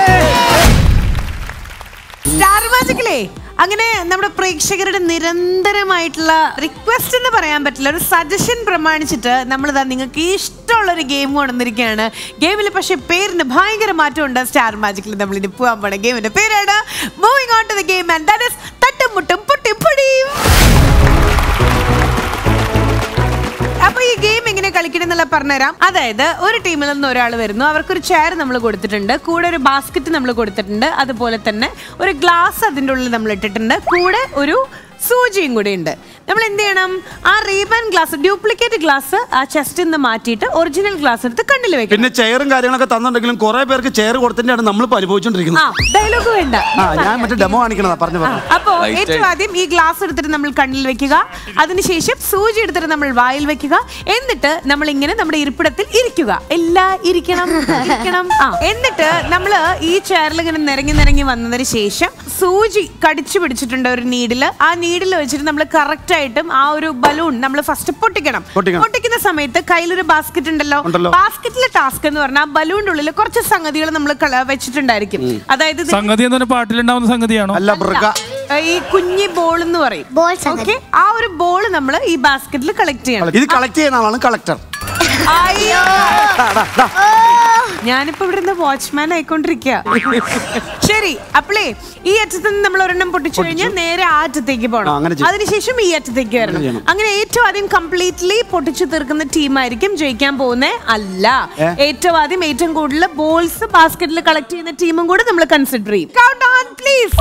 സ്റ്റാർ മാജിക്കിലേ അങ്ങനെ നമ്മുടെ പ്രേക്ഷകരുടെ നിരന്തരമായിട്ടുള്ള റിക്വസ്റ്റ് എന്ന് പറയാൻ പറ്റില്ല ഒരു സജഷൻ പ്രമാണിച്ചിട്ട് നമ്മളിതാ നിങ്ങൾക്ക് ഇഷ്ടമുള്ള ഒരു ഗെയിം കൊണ്ടുവന്നിരിക്കുകയാണ് ഗെയിമിൽ പക്ഷേ പേരിന് ഭയങ്കര മാറ്റമുണ്ട് സ്റ്റാർ മാജിക്കിൽ നമ്മൾ ഇനി പോകാൻ പോണ ഗെയിമിന്റെ പേരാണ് moving on to the game and that is തട്ടും മുട്ടും പൊട്ടിയും പൊടിയും അപ്പൊ ഈ ഗെയിം എങ്ങനെ കളിക്കണം എന്നുള്ള പറഞ്ഞുതരാം അതായത് ഒരു ടീമിൽ നിന്ന് ഒരാൾ വരുന്നു അവർക്കൊരു ചെയർ നമ്മൾ കൊടുത്തിട്ടുണ്ട് കൂടെ ഒരു ബാസ്ക്കറ്റ് നമ്മൾ കൊടുത്തിട്ടുണ്ട് അതുപോലെ തന്നെ ഒരു ഗ്ലാസ് അതിൻ്റെ ഉള്ളിൽ നമ്മൾ ഇട്ടിട്ടുണ്ട് കൂടെ ഒരു സൂചിയും കൂടെ ഉണ്ട് നമ്മൾ എന്ത് ചെയ്യണം ആ റീബൻ ഗ്ലാസ് ഡ്യൂപ്ലിക്കേറ്റ് ഗ്ലാസ് ആ ചെസ്റ്റിൽ നിന്ന് മാറ്റിയിട്ട് ഒറിജിനൽ ഗ്ലാസ് എടുത്ത് കണ്ണിൽ വെക്കണം പിന്നെ ചെയറും കാര്യങ്ങളൊക്കെ തന്നിട്ടുണ്ടെങ്കിലും കുറെ പേർക്ക് ചെയർ കൊടുത്തിട്ടാണ് നമ്മൾ ആ അനുഭവിച്ചോണ്ടിരിക്കുന്നത് ഡയലോഗ് വേണ്ട ആ ഞാൻ മറ്റേ ഡെമോ കാണിക്കണതാ പറഞ്ഞു പറഞ്ഞു അപ്പോ ഏറ്റവും ആദ്യം ഈ ഗ്ലാസ് എടുത്തിട്ട് നമ്മൾ കണ്ണിൽ വെക്കുക അതിനുശേഷം സൂചി എടുത്തിട്ട് നമ്മൾ വായിൽ വെക്കുക എന്നിട്ട് നമ്മൾ ഇങ്ങനെ നമ്മുടെ ഇരിപ്പിടത്തിൽ ഇരിക്കുക എല്ലാ ഇരിക്കണം ഇരിക്കണം ആ എന്നിട്ട് നമ്മൾ ഈ ചെയറിൽ ഇങ്ങനെ നിരങ്ങി നിരങ്ങി വന്നതിന് ശേഷം സൂചി കടിച്ചു പിടിച്ചിട്ടുണ്ട് ഒരു നീഡില് ആ നീഡിൽ വെച്ചിട്ട് നമ്മൾ കറക്റ്റ് ആയിട്ടും ആ ഒരു ബലൂൺ നമ്മൾ ഫസ്റ്റ് പൊട്ടിക്കണം പൊട്ടിക്കണം. പൊട്ടിക്കുന്ന സമയത്ത് കയ്യിലൊരു ബാസ്ക്കറ്റ് ഉണ്ടല്ലോ ഉണ്ടല്ലോ. ബാസ്ക്കറ്റിലെ ടാസ്ക് എന്ന് പറഞ്ഞാൽ ബലൂണിന്റെ ഉള്ളിൽ കുറച്ച് സംഗതികൾ നമ്മൾ വെച്ചിട്ടുണ്ടായിരിക്കും അതായത് ഇത് സംഗതി എന്ന് പറഞ്ഞ പാട്ടിലുണ്ടാവുന്ന സംഗതിയാണോ അല്ല ബൃഗ ഈ കുഞ്ഞി ബോൾ എന്ന് പറയും ഓക്കെ ആ ഒരു ബോൾ നമ്മൾ ഈ ബാസ്ക്കറ്റിൽ കളക്ട് ചെയ്യണം ഇത് കളക്ട് ചെയ്യുന്ന ആളാണ് കളക്ടർ അയ്യോ. ഞാനിപ്പോ ഇവിടെ നിന്ന് വാച്ച്മാൻ ആയിക്കൊണ്ടിരിക്കുക ശരി അപ്പളേ ഈ അറ്റത്ത് നിന്ന് നമ്മൾ ഒരെണ്ണം പൊട്ടിച്ചു കഴിഞ്ഞാൽ നേരെ ആ അറ്റത്തേക്ക് ആ, പോകണം അങ്ങനെ ചെയ്യ്. അതിനുശേഷം ഈ അറ്റത്തേക്ക് വരണം ചെയ്യണം. അങ്ങനെ ഏറ്റവും ആദ്യം കംപ്ലീറ്റ്ലി പൊട്ടിച്ചു തീർക്കുന്ന ടീമായിരിക്കും ജയിക്കാൻ പോകുന്നത് അല്ല ഏ? ഏറ്റവും ആദ്യം ഏറ്റവും കൂടുതൽ ബോൾസ് ബാസ്ക്കറ്റിൽ കളക്ട് ചെയ്യുന്ന ടീമും കൂടെ നമ്മൾ കൺസിഡർ ചെയ്യും കൗണ്ട് ഓൺ പ്ലീസ്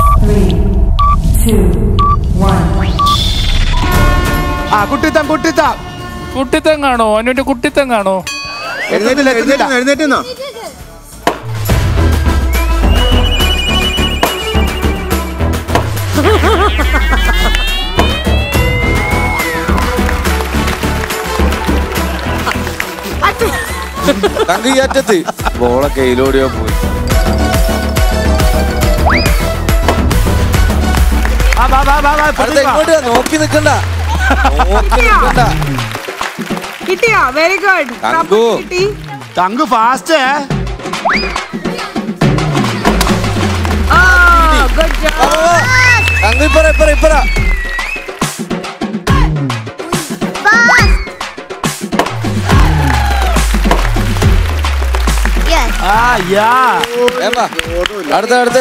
ആ കുട്ടിത്തം കുട്ടിത്തം കുട്ടിത്തെങ്ങാണോ അവന്റെ കുട്ടിത്തെങ്ങാണോ എഴുന്നേറ്റില്ല എഴുന്നേറ്റ് എഴുന്നേറ്റുന്നോ തങ്ക് ഈ അറ്റത്ത് ബോളെ കയ്യിലോടിയോ പോയി വാ, വാ, വാ, വാ, വാ, അടുത്ത പൊട്ടിക്ക് വാ. ഇങ്ങോട്ട് വാ, നോക്കി നിക്കണ്ട കിട്ടിയോ വെരി ഗുഡ് തങ്കു. കിട്ടി തങ്കു ഫാസ്റ്റ് ഗുഡ് അങ്ങ് ഇപ്പറ ഇപ്പറ ഇപ്പറ ആ യാ വേഗം വാ. അടുത്ത അടുത്ത്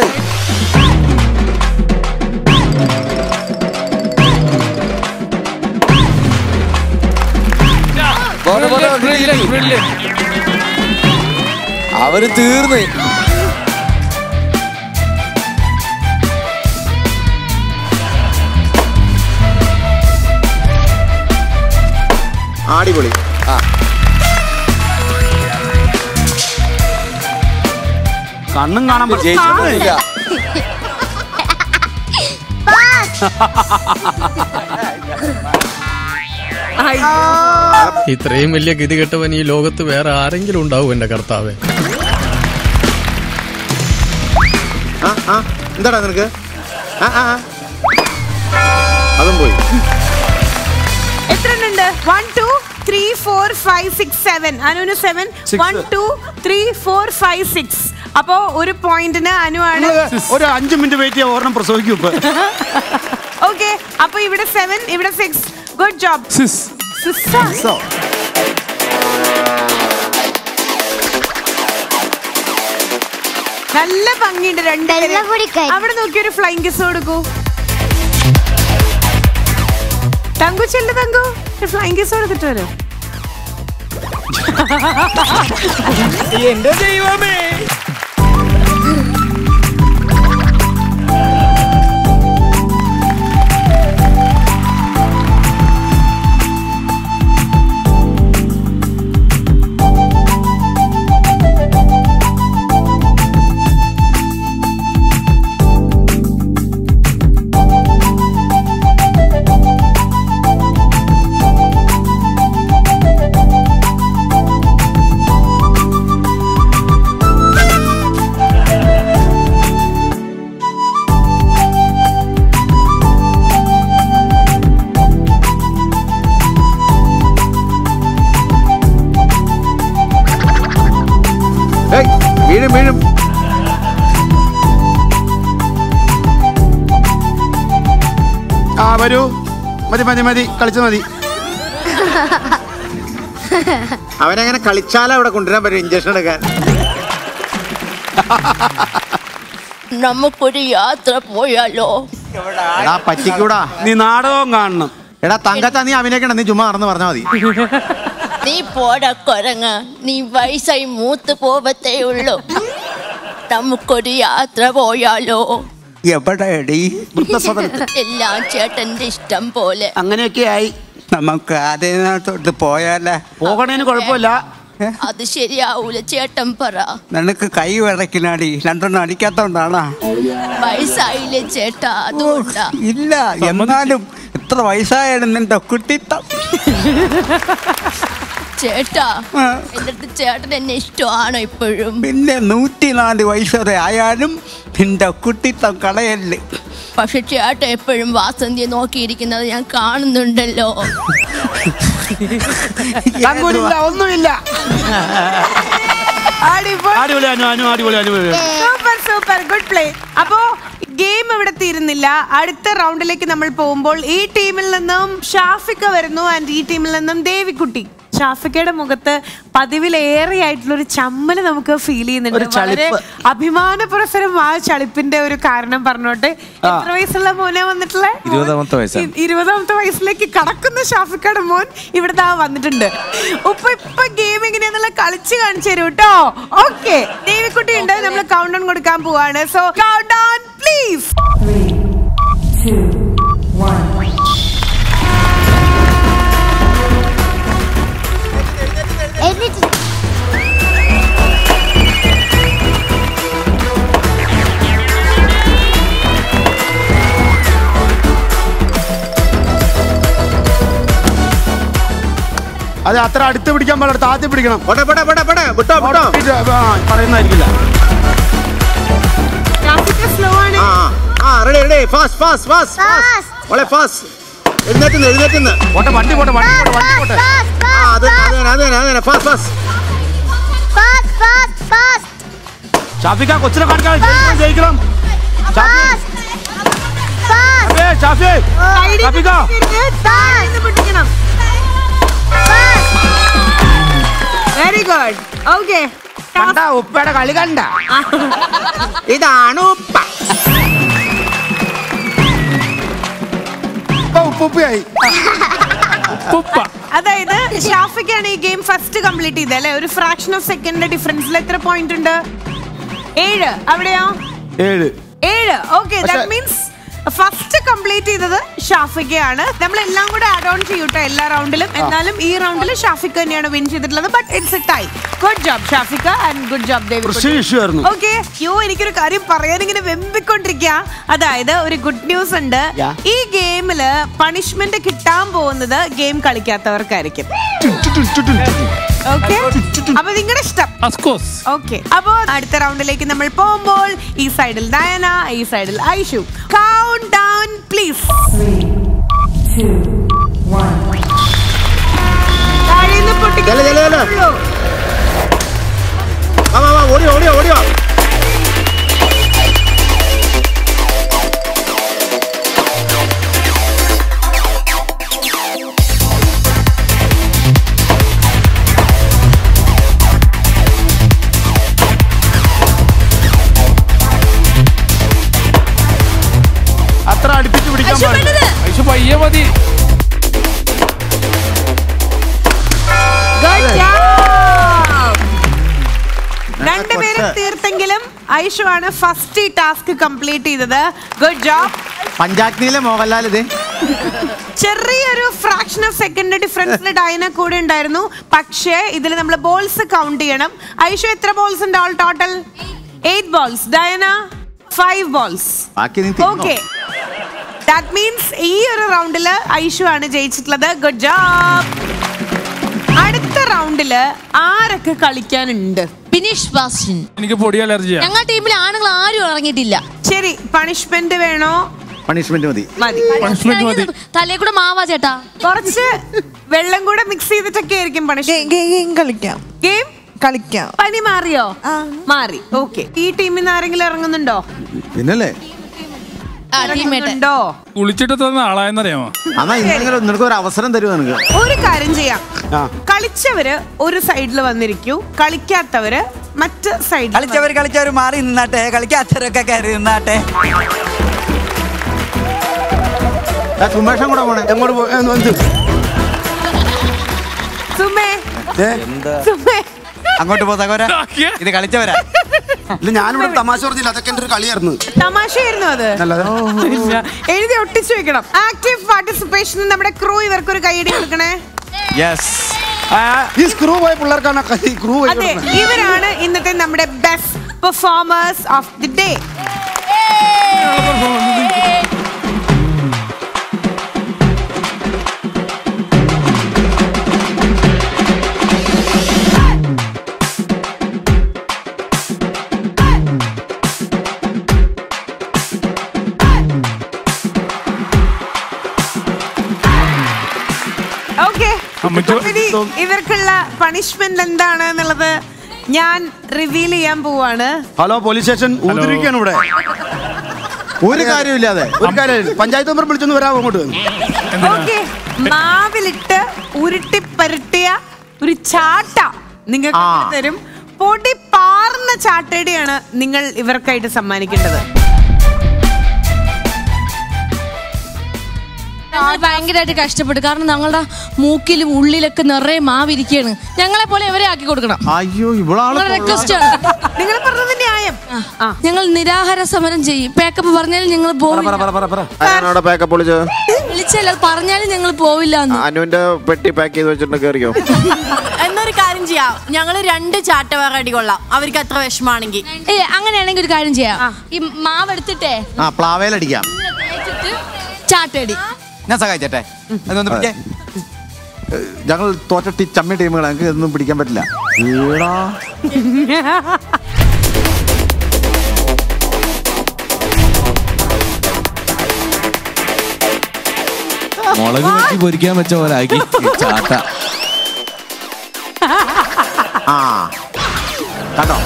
പോട്ടെ, പോട്ടെ, brilliant. അവര് തീർന്ന് അടിപൊളി ആ കണ്ണും കാണാൻ പറ്റും. ജയിച്ചിട്ടില്ല ഇത്രയും വലിയ ഗതികെട്ടവൻ ഈ ലോകത്ത് വേറെ ആരെങ്കിലും ഉണ്ടാവും എന്റെ കർത്താവേ ആ ആ എന്താടാ നിനക്ക് ആ ആ ആ. അതും പോയി എത്ര ഉണ്ട് one two three four five six seven അനുവിന് seven Six. One two three four five six അപ്പോ ഒരു പോയിന്റിന് അനു ആണ് നമ്മള് ഒരു അഞ്ചു മിനിറ്റ് വെയിറ്റ് ചെയ്യാൻ ഒരെണ്ണം പ്രസവിക്കും ഇപ്പൊ ഓക്കെ അപ്പൊ ഇവിടെ സെവൻ ഇവിടെ six good job sis so നല്ല ഭംഗിയുണ്ട് രണ്ട് അവിടെ നോക്കി ഒരു ഫ്ലൈങ് കിസ് കൊടുക്കൂ തങ്കു ചെല്ലു തങ്കു ഒരു ഫ്ലൈങ് കിസ് കൊടുത്തിട്ട് വരും എന്റെ ദൈവമേ ഏയ്, വീഴും വീഴും ആ വരൂ മതി മതി മതി കളിച്ചു മതി അവനങ്ങനെ കളിച്ചാലേ അവിടെ കൊണ്ടുവരാൻ പറ്റും ഇഞ്ചക്ഷൻ എടുക്കാൻ നമുക്കൊരു യാത്ര പോയാലോ എടാ പറ്റിക്കൂടാ നീ നാടകം കാണണം എടാ തങ്കച്ച നീ അഭിനയിക്കണ്ട നീ ചുമ്മാ നടന്ന് പറഞ്ഞാൽ മതി നീ പോടാ കൊരങ്ങ നീ വയസ്സായി മൂത്ത് പോവത്തേ ഉള്ളൂ നമുക്കൊരു യാത്ര പോയാലോ എവിടെയടി എല്ലാം ചേട്ടന്റെ ഇഷ്ടം പോലെ അങ്ങനെയൊക്കെ ആയി നമുക്ക് അതിനകത്തോട്ട് പോയാലേ പോകണേന് കുഴപ്പമില്ല അത് ശരിയാവൂല ചേട്ടൻ പറ നിനക്ക് കൈ വിളക്കിനാടി രണ്ടെണ്ണം അടിക്കാത്തോണ്ടാണോ വയസ്സായില്ലേ ചേട്ടാ അതുകൊണ്ടാ ഇല്ല എന്നാലും എത്ര വയസ്സായാലും നിന്റെ കുട്ടിത്തം ചേട്ടാ എന്റെ അടുത്ത് ചേട്ടൻ എന്നെ ഇഷ്ടമാണോ ഇപ്പോഴും പിന്നെ നൂറ്റിനാല് വയസ്സ് വരെ ആയാലും നിന്റെ കുട്ടിത്തം കളയല്ലേ പക്ഷെ ചേട്ടൻ എപ്പോഴും വാസന്തിയെ നോക്കിയിരിക്കുന്നത് ഞാൻ കാണുന്നുണ്ടല്ലോ തങ്കൂരില്ല ഒന്നുമില്ല അടിപൊളി അനു അനു അടിപൊളി Anu super super good play അപ്പോ ഗെയിം ഇവിടെ തീരുന്നില്ല അടുത്ത റൗണ്ടിലേക്ക് നമ്മൾ പോകുമ്പോൾ ഈ ടീമിൽ നിന്നും ഷാഫിക്ക വരുന്നു ആൻഡ് ഈ ടീമിൽ നിന്നും ദേവിക്കുട്ടി ഷാഫിക്കയുടെ മുഖത്ത് പതിവിലേറെ ആയിട്ടുള്ള ഒരു ചമ്മല് നമുക്ക് ഫീൽ ചെയ്യുന്നുണ്ട് ഒരു ചളിപ്പ്. വളരെ അഭിമാനപുരസരം ആ ചളിപ്പിന്റെ ഒരു കാരണം പറഞ്ഞോട്ടെ എത്ര വയസ്സുള്ള മോനെ വന്നിട്ടുള്ള ഇരുപതാമത്തെ വയസ്സാണ് ഇരുപതാമത്തെ വയസ്സിലേക്ക് കടക്കുന്ന ഷാഫിക്കയുടെ മോൻ ഇവിടെ ദാ വന്നിട്ടുണ്ട് ഉപ്പ ഇപ്പൊ ഗെയിം എങ്ങനെയാന്നുള്ള കളിച്ച് കാണിച്ചു തരൂ കേട്ടോ ഓക്കെ ദേവിക്കുട്ടി ഉണ്ട് നമ്മൾ കൗണ്ട് ഡൗൺ കൊടുക്കാൻ പോവാണ് സോ കൗണ്ട് ഡൗൺ പ്ലീസ് അത് അത്ര അടുത്ത് പിടിക്കാൻ പാടില്ല താത്തി പിടിക്കണം വിട്ടോ വിട്ടോ പറയുന്നതായിരിക്കില്ല സ്ലോ ആണ് ആ ആ ready ready fast fast fast മോളെ ഫാസ്റ്റ് എഴുന്നേറ്റുന്ന് എഴുന്നേറ്റുന്ന് പോട്ടെ വണ്ടി പോട്ടെ വണ്ടി പോട്ടെ വണ്ടി പോട്ടെ ആ അത് അത് തന്നെ അത് തന്നെ അത് തന്നെ ഫാസ്റ്റ് ഫാസ്റ്റ് ഷാഫിക്ക കൊച്ചിനെ കാണിക്കാൻ ജയിക്കണം, ജയിക്കണം ഷാഫി ഷാഫി, ഷാഫി ഷാഫിക്ക വെരി ഗുഡ് ഓക്കെ കണ്ട ഉപ്പയുടെ കളി കണ്ട ഇതാണ് ഉപ്പ ഇപ്പൊ ഉപ്പുപ്പയായി അതായത് ഷാഫിക്കാണ് ഈ ഗെയിം ഫസ്റ്റ് കംപ്ലീറ്റ് ചെയ്തത് അല്ലെ ഒരു ഫ്രാക്ഷൻ ഓഫ് സെക്കൻഡിന്റെ ഡിഫറൻസിൽ എത്ര പോയിന്റ് ഉണ്ട് ഏഴ് അവിടെയോ ഏഴ് ഏഴ് okay that means first complete ചെയ്തത് ഷാഫിക്കയാണ് നമ്മൾ എല്ലാം കൂടെ ആഡ് ഓൺ ചെയ്യൂട്ടോ എല്ലാ റൗണ്ടിലും എന്നാലും ഈ റൗണ്ടിൽ ഷാഫിക്ക തന്നെയാണ് വിൻ ചെയ്തിട്ടുള്ളത് but it's a tie good job ഷാഫിക്ക ആൻഡ് ഗുഡ് ജോബ് കൃഷി issue ആയിരുന്നു. ഓക്കെ യോ എനിക്കൊരു കാര്യം പറയാൻ ഇങ്ങനെ വെമ്പിക്കൊണ്ടിരിക്കുക അതായത് ഒരു ഗുഡ് ന്യൂസ് ഉണ്ട് Yeah. ഈ ഗെയിമില് പണിഷ്മെന്റ് കിട്ടാൻ പോകുന്നത് ഗെയിം കളിക്കാത്തവർക്കായിരിക്കും ഓക്കെ അപ്പൊ നിങ്ങളുടെ ഇഷ്ടം ഓക്കെ അപ്പോ അടുത്ത റൗണ്ടിലേക്ക് നമ്മൾ പോകുമ്പോൾ ഈ സൈഡിൽ ഡയന ഈ സൈഡിൽ ഐഷു കൗണ്ട് ഡൗൺ പ്ലീസ് ചെല്ല്, ചെല്ല്, ചെല്ല്. വാ വാ വാ ഓടിയോ ഓടിയോ ഓടിയോ അത്ര അടുപ്പിച്ച് പിടിക്കാൻ പാടില്ല ഐഷു പയ്യെ മതി രണ്ടുപേരും തീർത്തെങ്കിലും ഐഷു ആണ് ഫസ്റ്റ് ഈ ടാസ്ക് കംപ്ലീറ്റ് ചെയ്തത് ഗുഡ് ജോബ് പഞ്ചാഗ്നിയിലെ മോഹൻലാൽ ഇത് ചെറിയൊരു ഫ്രാക്ഷൻ ഓഫ് സെക്കൻഡ് ഡിഫറൻസിൽ ഡയന കൂടെ ഉണ്ടായിരുന്നു പക്ഷേ ഇതിൽ നമ്മൾ ബോൾസ് കൗണ്ട് ചെയ്യണം ഐഷു എത്ര ബോൾസ് ഉണ്ട് all total eight balls Diana five balls ബാക്കി നീ തിന്നോ. ഓക്കെ ദാറ്റ് മീൻസ് ഈ ഒരു റൗണ്ടില് ഐഷു ആണ് ജയിച്ചിട്ടുള്ളത് ഗുഡ് ജോബ് അടുത്ത റൗണ്ടില് ആരൊക്കെ കളിക്കാനുണ്ട് ഫിനിഷ് ബാസ്റ്റിൻ എനിക്ക് പൊടി അലർജിയാ ഞങ്ങൾ ടീമിൽ ആണുങ്ങൾ ആരും ഇറങ്ങിയിട്ടില്ല ശരി പണിഷ്മെന്റ് വേണോ പണിഷ്മെന്റ് മതി മതി തലേ കൂടെ മാവാ ചേട്ടാ കുറച്ച് വെള്ളം കൂടെ മിക്സ് ചെയ്തിട്ടൊക്കെ ആയിരിക്കും ഗെയിം കളിക്കാം ഗെയിം കളിക്കാം പനി മാറിയോ മാറി ഓക്കെ ഈ ടീമിൽ നിന്ന് ആരെങ്കിലും ഇറങ്ങുന്നുണ്ടോ പിന്നല്ലേ ഇറങ്ങുന്നുണ്ടോ കുളിച്ചിട്ട് തന്ന ആളായെന്നറിയാമോ എന്നാ ഇന്നെങ്കിലും നിനക്ക് ഒരു അവസരം തരുമോ നിനക്ക് ഒരു കാര്യം ചെയ്യാം കളിച്ചവര് ഒരു സൈഡിൽ വന്നിരിക്കൂ കളിക്കാത്തവര് മറ്റ് സൈഡിൽ കളിച്ചവർ കളിച്ചവർ മാറി നിന്നാട്ടെ കളിക്കാത്തവരൊക്കെ കയറി നിന്നാട്ടെ സുമേഷം കൂടെ പോണേ എങ്ങോട്ട് സുമേ ദേ, സുമേ അങ്ങോട്ട് പോ സഹോര ഇത് കളിച്ചവരാ ഇല്ല ഞാനിവിടെ തമാശ പറഞ്ഞില്ല അതൊക്കെ എന്റെ ഒരു കളിയായിരുന്നു തമാശയായിരുന്നു അത് നല്ലത്. ഇല്ല. എഴുതി ഒട്ടിച്ചു വെക്കണം ആക്റ്റീവ് പാർട്ടിസിപ്പേഷൻ നമ്മുടെ ക്രൂ ഇവർക്ക് ഒരു കൈയടി കൊടുക്കണേ യെസ് ഈ സ്ക്രൂ പോയ പിള്ളേർക്കാണ് ഈ ക്രൂ പോയി അതെ കിടക്കുന്നത്. ഇവരാണ് ഇന്നത്തെ നമ്മുടെ best performers of the day okay ഇവർക്കുള്ള പണിഷ്മെന്റ് എന്താണ് എന്നുള്ളത് ഞാൻ റിവീൽ ചെയ്യാൻ പോവാണ് ഹലോ പോലീസ് സ്റ്റേഷൻ ഊതിരിക്കാണ് ഇവിടെ ഒരു കാര്യമില്ലാതെ ഒരു കാര്യം പഞ്ചായത്ത് മെമ്പർ വിളിച്ചൊന്ന് വരാമോ അങ്ങോട്ട് ഓക്കെ മാവിലിട്ട് ഉരുട്ടി പരട്ടിയ ഒരു ചാട്ട നിങ്ങൾക്ക് തരും പൊടി പാർന്ന ചാട്ടയുടെയാണ് നിങ്ങൾ ഇവർക്കായിട്ട് സമ്മാനിക്കേണ്ടത് ഞങ്ങൾ ഭയങ്കരമായിട്ട് കഷ്ടപ്പെട്ടു കാരണം ഞങ്ങളുടെ മൂക്കിലും ഉള്ളിലൊക്കെ നിറയെ മാവിരിക്കുകയാണ് ഞങ്ങളെ പോലെ ഇവരെ ആക്കി കൊടുക്കണം അയ്യോ ഇവളാണ് റിക്വസ്റ്റ് ആണ് നിങ്ങൾ പറഞ്ഞത് ന്യായം ഞങ്ങൾ നിരാഹാര സമരം ചെയ്യും പാക്കപ്പ് പറഞ്ഞാലും ഞങ്ങൾ പോവില്ല ഞാനവിടെ പാക്കപ്പ് വിളിച്ചത് വിളിച്ചല്ല അത് പറഞ്ഞാലും ഞങ്ങൾ പോവില്ല എന്ന് അനുവിന്റെ പെട്ടി പാക്ക് ചെയ്ത് വെച്ചിട്ടുണ്ട് കയറിയോ എന്നൊരു കാര്യം ചെയ്യാം ഞങ്ങള് രണ്ട് ചാട്ട വേറെ അടി കൊള്ളാം അവർക്ക് അത്ര വിഷമാണെങ്കിൽ ഏ അങ്ങനെയാണെങ്കിൽ ഒരു കാര്യം ചെയ്യാം ഈ മാവ് എടുത്തിട്ടേ ആ പ്ലാവേലടിക്കാം ചാട്ടടി ഞാൻ സഹായിച്ചട്ടെ അതൊന്ന് പിടിച്ചേ ഞങ്ങൾ തോറ്റ ടീ ചമ്മി ടീമുകൾ ഞങ്ങൾക്ക് ഇതൊന്നും പിടിക്കാൻ പറ്റില്ല ഈടാ. മുളക് വെച്ച് പൊരിക്കാൻ വെച്ച പോലെ ആക്കി ചാട്ട ആ കണ്ടോ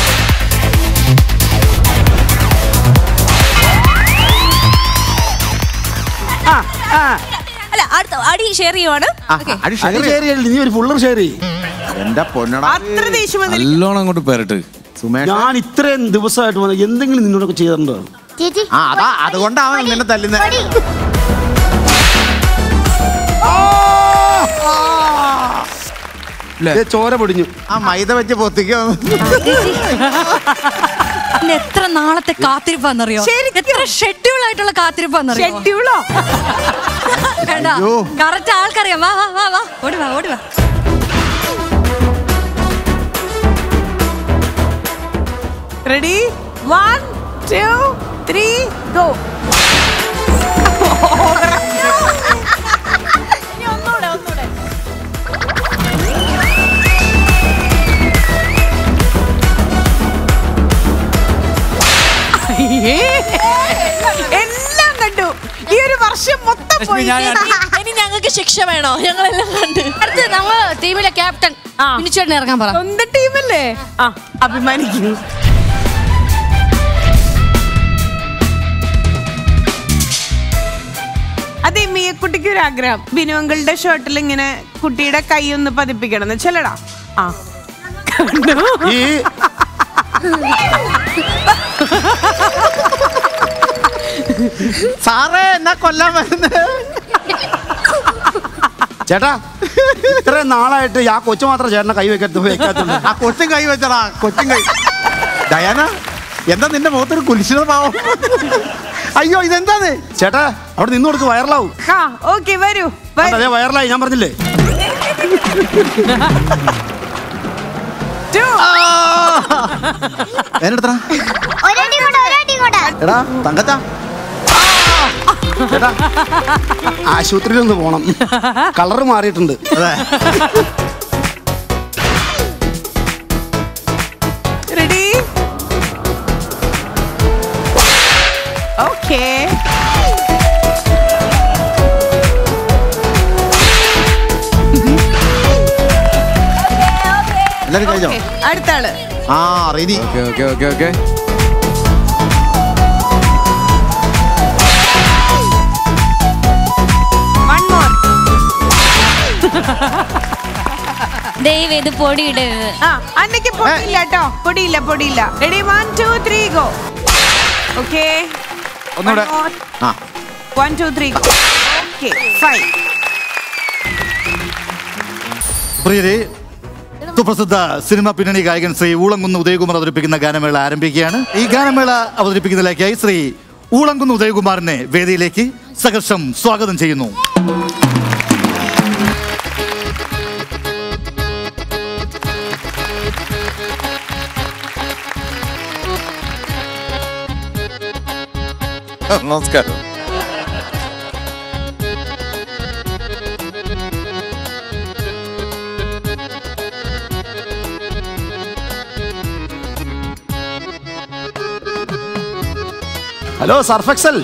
അല്ല അടുത്ത അടി ഷെയർ ചെയ്യുവാണ് അടി ഷെയർ ചെയ്യല്ലേ നീ ഒരു ഫുള്ളർ ഷെയർ ചെയ്യ് എന്റെ പൊന്നടാ അത്ര ദേഷ്യം വന്നിരിക്കുന്നു. നല്ലോണം അങ്ങോട്ട് പെരട്ട് സുമേഷ് ഞാൻ ഇത്രയും ദിവസമായിട്ട് വന്ന് എന്തെങ്കിലും നിന്നോടൊക്കെ ചെയ്തിട്ടുണ്ടോ ചേച്ചി ആ അതാ അതുകൊണ്ടാണ് നിന്നെ തല്ലുന്നത് ദേ, ചോര പൊടിഞ്ഞു ആ മൈദ വെച്ച് പൊത്തിക്കോ ഇന്ന് എത്ര നാളത്തെ കാത്തിരിപ്പാന്നറിയോ എത്ര ഷെഡ്യൂൾ ആയിട്ടുള്ള കാത്തിരിപ്പാന്നറിയോ ഷെഡ്യൂളോ വേണ്ട അയ്യോ. കറക്റ്റ് ആൾക്കറിയാം വാ വാ വാ വാ ഓടി വാ ഓടി വാ ready one two three go ഒന്നൂടെ ഒന്നൂടെ അയ്യേ. എല്ലാം കണ്ടു ഈ ഒരു വർഷം മൊത്തം പോയി ഇനി ഞങ്ങൾക്ക് ശിക്ഷ വേണോ ഞങ്ങളെല്ലാം കണ്ട് അടുത്ത് നമ്മൾ ടീമിലെ ക്യാപ്റ്റൻ മിനിച്ചേട്ടൻ ഇറങ്ങാൻ പറ സ്വന്തം ടീമല്ലേ ആ അഭിമാനിക്കുന്നു അതെ മിയക്കുട്ടിക്ക് ഒരു ആഗ്രഹം ബിനുവങ്കളുടെ ഷർട്ടിൽ ഇങ്ങനെ കുട്ടിയുടെ കൈ ഒന്ന് പതിപ്പിക്കണം എന്ന് ചെല്ലടാ ആ കണ്ടു ഈ സാറേ എന്നാ കൊല്ലാൻ വരുന്നത് ചേട്ടാ ഇത്രയും നാളായിട്ട് ആ കൊച്ചു മാത്രം ചേട്ടനെ കൈ വെക്കരുത് വെക്കാത്തുള്ളൂ ആ കൊച്ചും കൈ വെച്ചടാ കൊച്ചും കൈ ഡയാന എന്താ നിന്റെ മുഖത്തൊരു കുലിശിത പാവം അയ്യോ ഇതെന്താന്ന് ചേട്ടാ അവിടെ നിന്ന് കൊടുക്ക് വൈറലാവും ആ ഓക്കെ വരൂ കണ്ടോ, ദേ വൈറലായി ഞാൻ പറഞ്ഞില്ലേ വേനെടുത്തടാ ഒരടി കൂടെ ഒരടി കൂടെ എടാ തങ്കച്ചാ ചേട്ടാ ആശുപത്രിയിൽ ഒന്ന് പോണം കളറ് മാറിയിട്ടുണ്ട് അതെ റെഡി ഓക്കെ എല്ലാരും കഴിഞ്ഞോ അടുത്ത ആള് ആ ready okay okay okay okay one more ദൈവം ഇത് പൊടിയിടരുത് ആ അന്നയ്ക്ക് പൊടിയില്ല കേട്ടോ പൊടിയില്ല പൊടിയില്ല ready one two three go okay ഒന്നുകൂടെ ആ one two three go okay fine പ്രിയരെ സുപ്രസിദ്ധ സിനിമ പിന്നണി ഗായകൻ ശ്രീ ഊളംകുന്ന് ഉദയകുമാർ അവതരിപ്പിക്കുന്ന ഗാനമേള ആരംഭിക്കുകയാണ് ഈ ഗാനമേള അവതരിപ്പിക്കുന്നതിലേക്കായി ശ്രീ ഊളംകുന്ന് ഉദയകുമാറിനെ വേദിയിലേക്ക് സഹർഷം സ്വാഗതം ചെയ്യുന്നു നമസ്കാരം ഹലോ സർഫെക്സൽ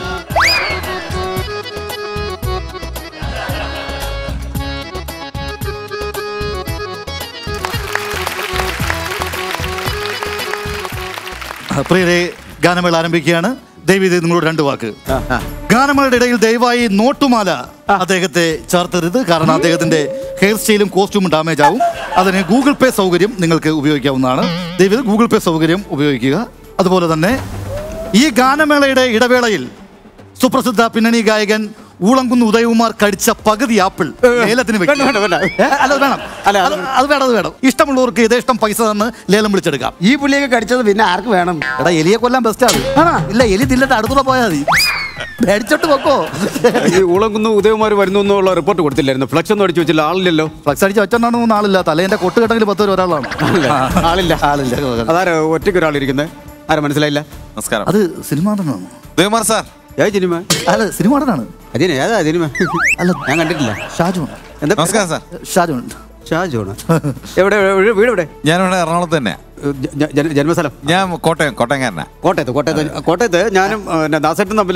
പ്രിയരെ ഗാനമേള ആരംഭിക്കുകയാണ് ദയവീത് നിങ്ങളോട് രണ്ട് വാക്ക് ഗാനമേളയുടെ ഇടയിൽ ദയവായി നോട്ടുമാല അദ്ദേഹത്തെ ചേർത്തരുത് കാരണം അദ്ദേഹത്തിന്റെ ഹെയർ സ്റ്റൈലും കോസ്റ്റ്യൂമും ഡാമേജ് ആവും അതിന് ഗൂഗിൾ പേ സൗകര്യം നിങ്ങൾക്ക് ഉപയോഗിക്കാവുന്നതാണ് ദയവീത് ഗൂഗിൾ പേ സൗകര്യം ഉപയോഗിക്കുക അതുപോലെ തന്നെ ഈ ഗാനമേളയുടെ ഇടവേളയിൽ സുപ്രസിദ്ധ പിന്നണി ഗായകൻ ഊളംകുന്ന് ഉദയകുമാർ കടിച്ച പകുതി ആപ്പിൾ ലേലത്തിന് വെക്കും. വേണ്ട, വേണ്ട, വേണ്ട. ഏ, അല്ല അത് വേണം അല്ല, അത് അത് വേണം അത് വേണം ഇഷ്ടമുള്ളവർക്ക് യഥേഷ്ടം പൈസ തന്ന് ലേലം വിളിച്ചെടുക്കാം ഈ പുള്ളിയൊക്കെ കടിച്ചത് പിന്നെ ആർക്ക് വേണം എടാ എലിയെ കൊല്ലാൻ ബെസ്റ്റ് ആണ് ഇല്ല എലി തിന്നിട്ട് അടുത്തുള്ള പോയാൽ മതി മേടിച്ചോട്ട് വെക്കോ ഈ ഊളംകുന്ന് ഉദയകുമാർ വരുന്നു എന്നുള്ള റിപ്പോർട്ട് കൊടുത്തില്ലായിരുന്നു ഫ്ലക്സ് ഒന്നും അടിച്ചു വെച്ചില്ല ആളില്ലല്ലോ ഫ്ലക്സ് അടിച്ച് വെച്ചോണ്ടാണ് മൂന്ന് ആളില്ല തലേന്റെ കൊട്ട് കെട്ടെങ്കിൽ പത്ത് പേര് ഒരാളാണ് ആളില്ല ആളില്ല അതാരാ ഒറ്റയ്ക്ക് ഒരാളിരിക്കുന്നത് ആരാ മനസ്സിലായില്ല നമസ്കാരം അത് സിനിമ നടനാണ് ഉദയകുമാർ സാർ ഏത് സിനിമ അല്ല സിനിമ നടനാണ് അതിന് ഏതാ സിനിമ അല്ല ഞാൻ കണ്ടിട്ടില്ല ഷാജുൺ എന്താ നമസ്കാരം സാർ ഷാജുൺ ഷാജോണ് എവിടെ എവിടെ- വീട് എവിടെ ഞാനിവിടെ എറണാകുളത്ത് തന്നെ ജ- ജ- ജന- ജന്മസ്ഥലം ഞാൻ കോട്ടയം കോട്ടയംകാരനാ കോട്ടയത്ത് കോട്ടയത്ത് കോട്ടയത്ത് ഞാനും പിന്നെ ദാസേട്ടും തമ്മിൽ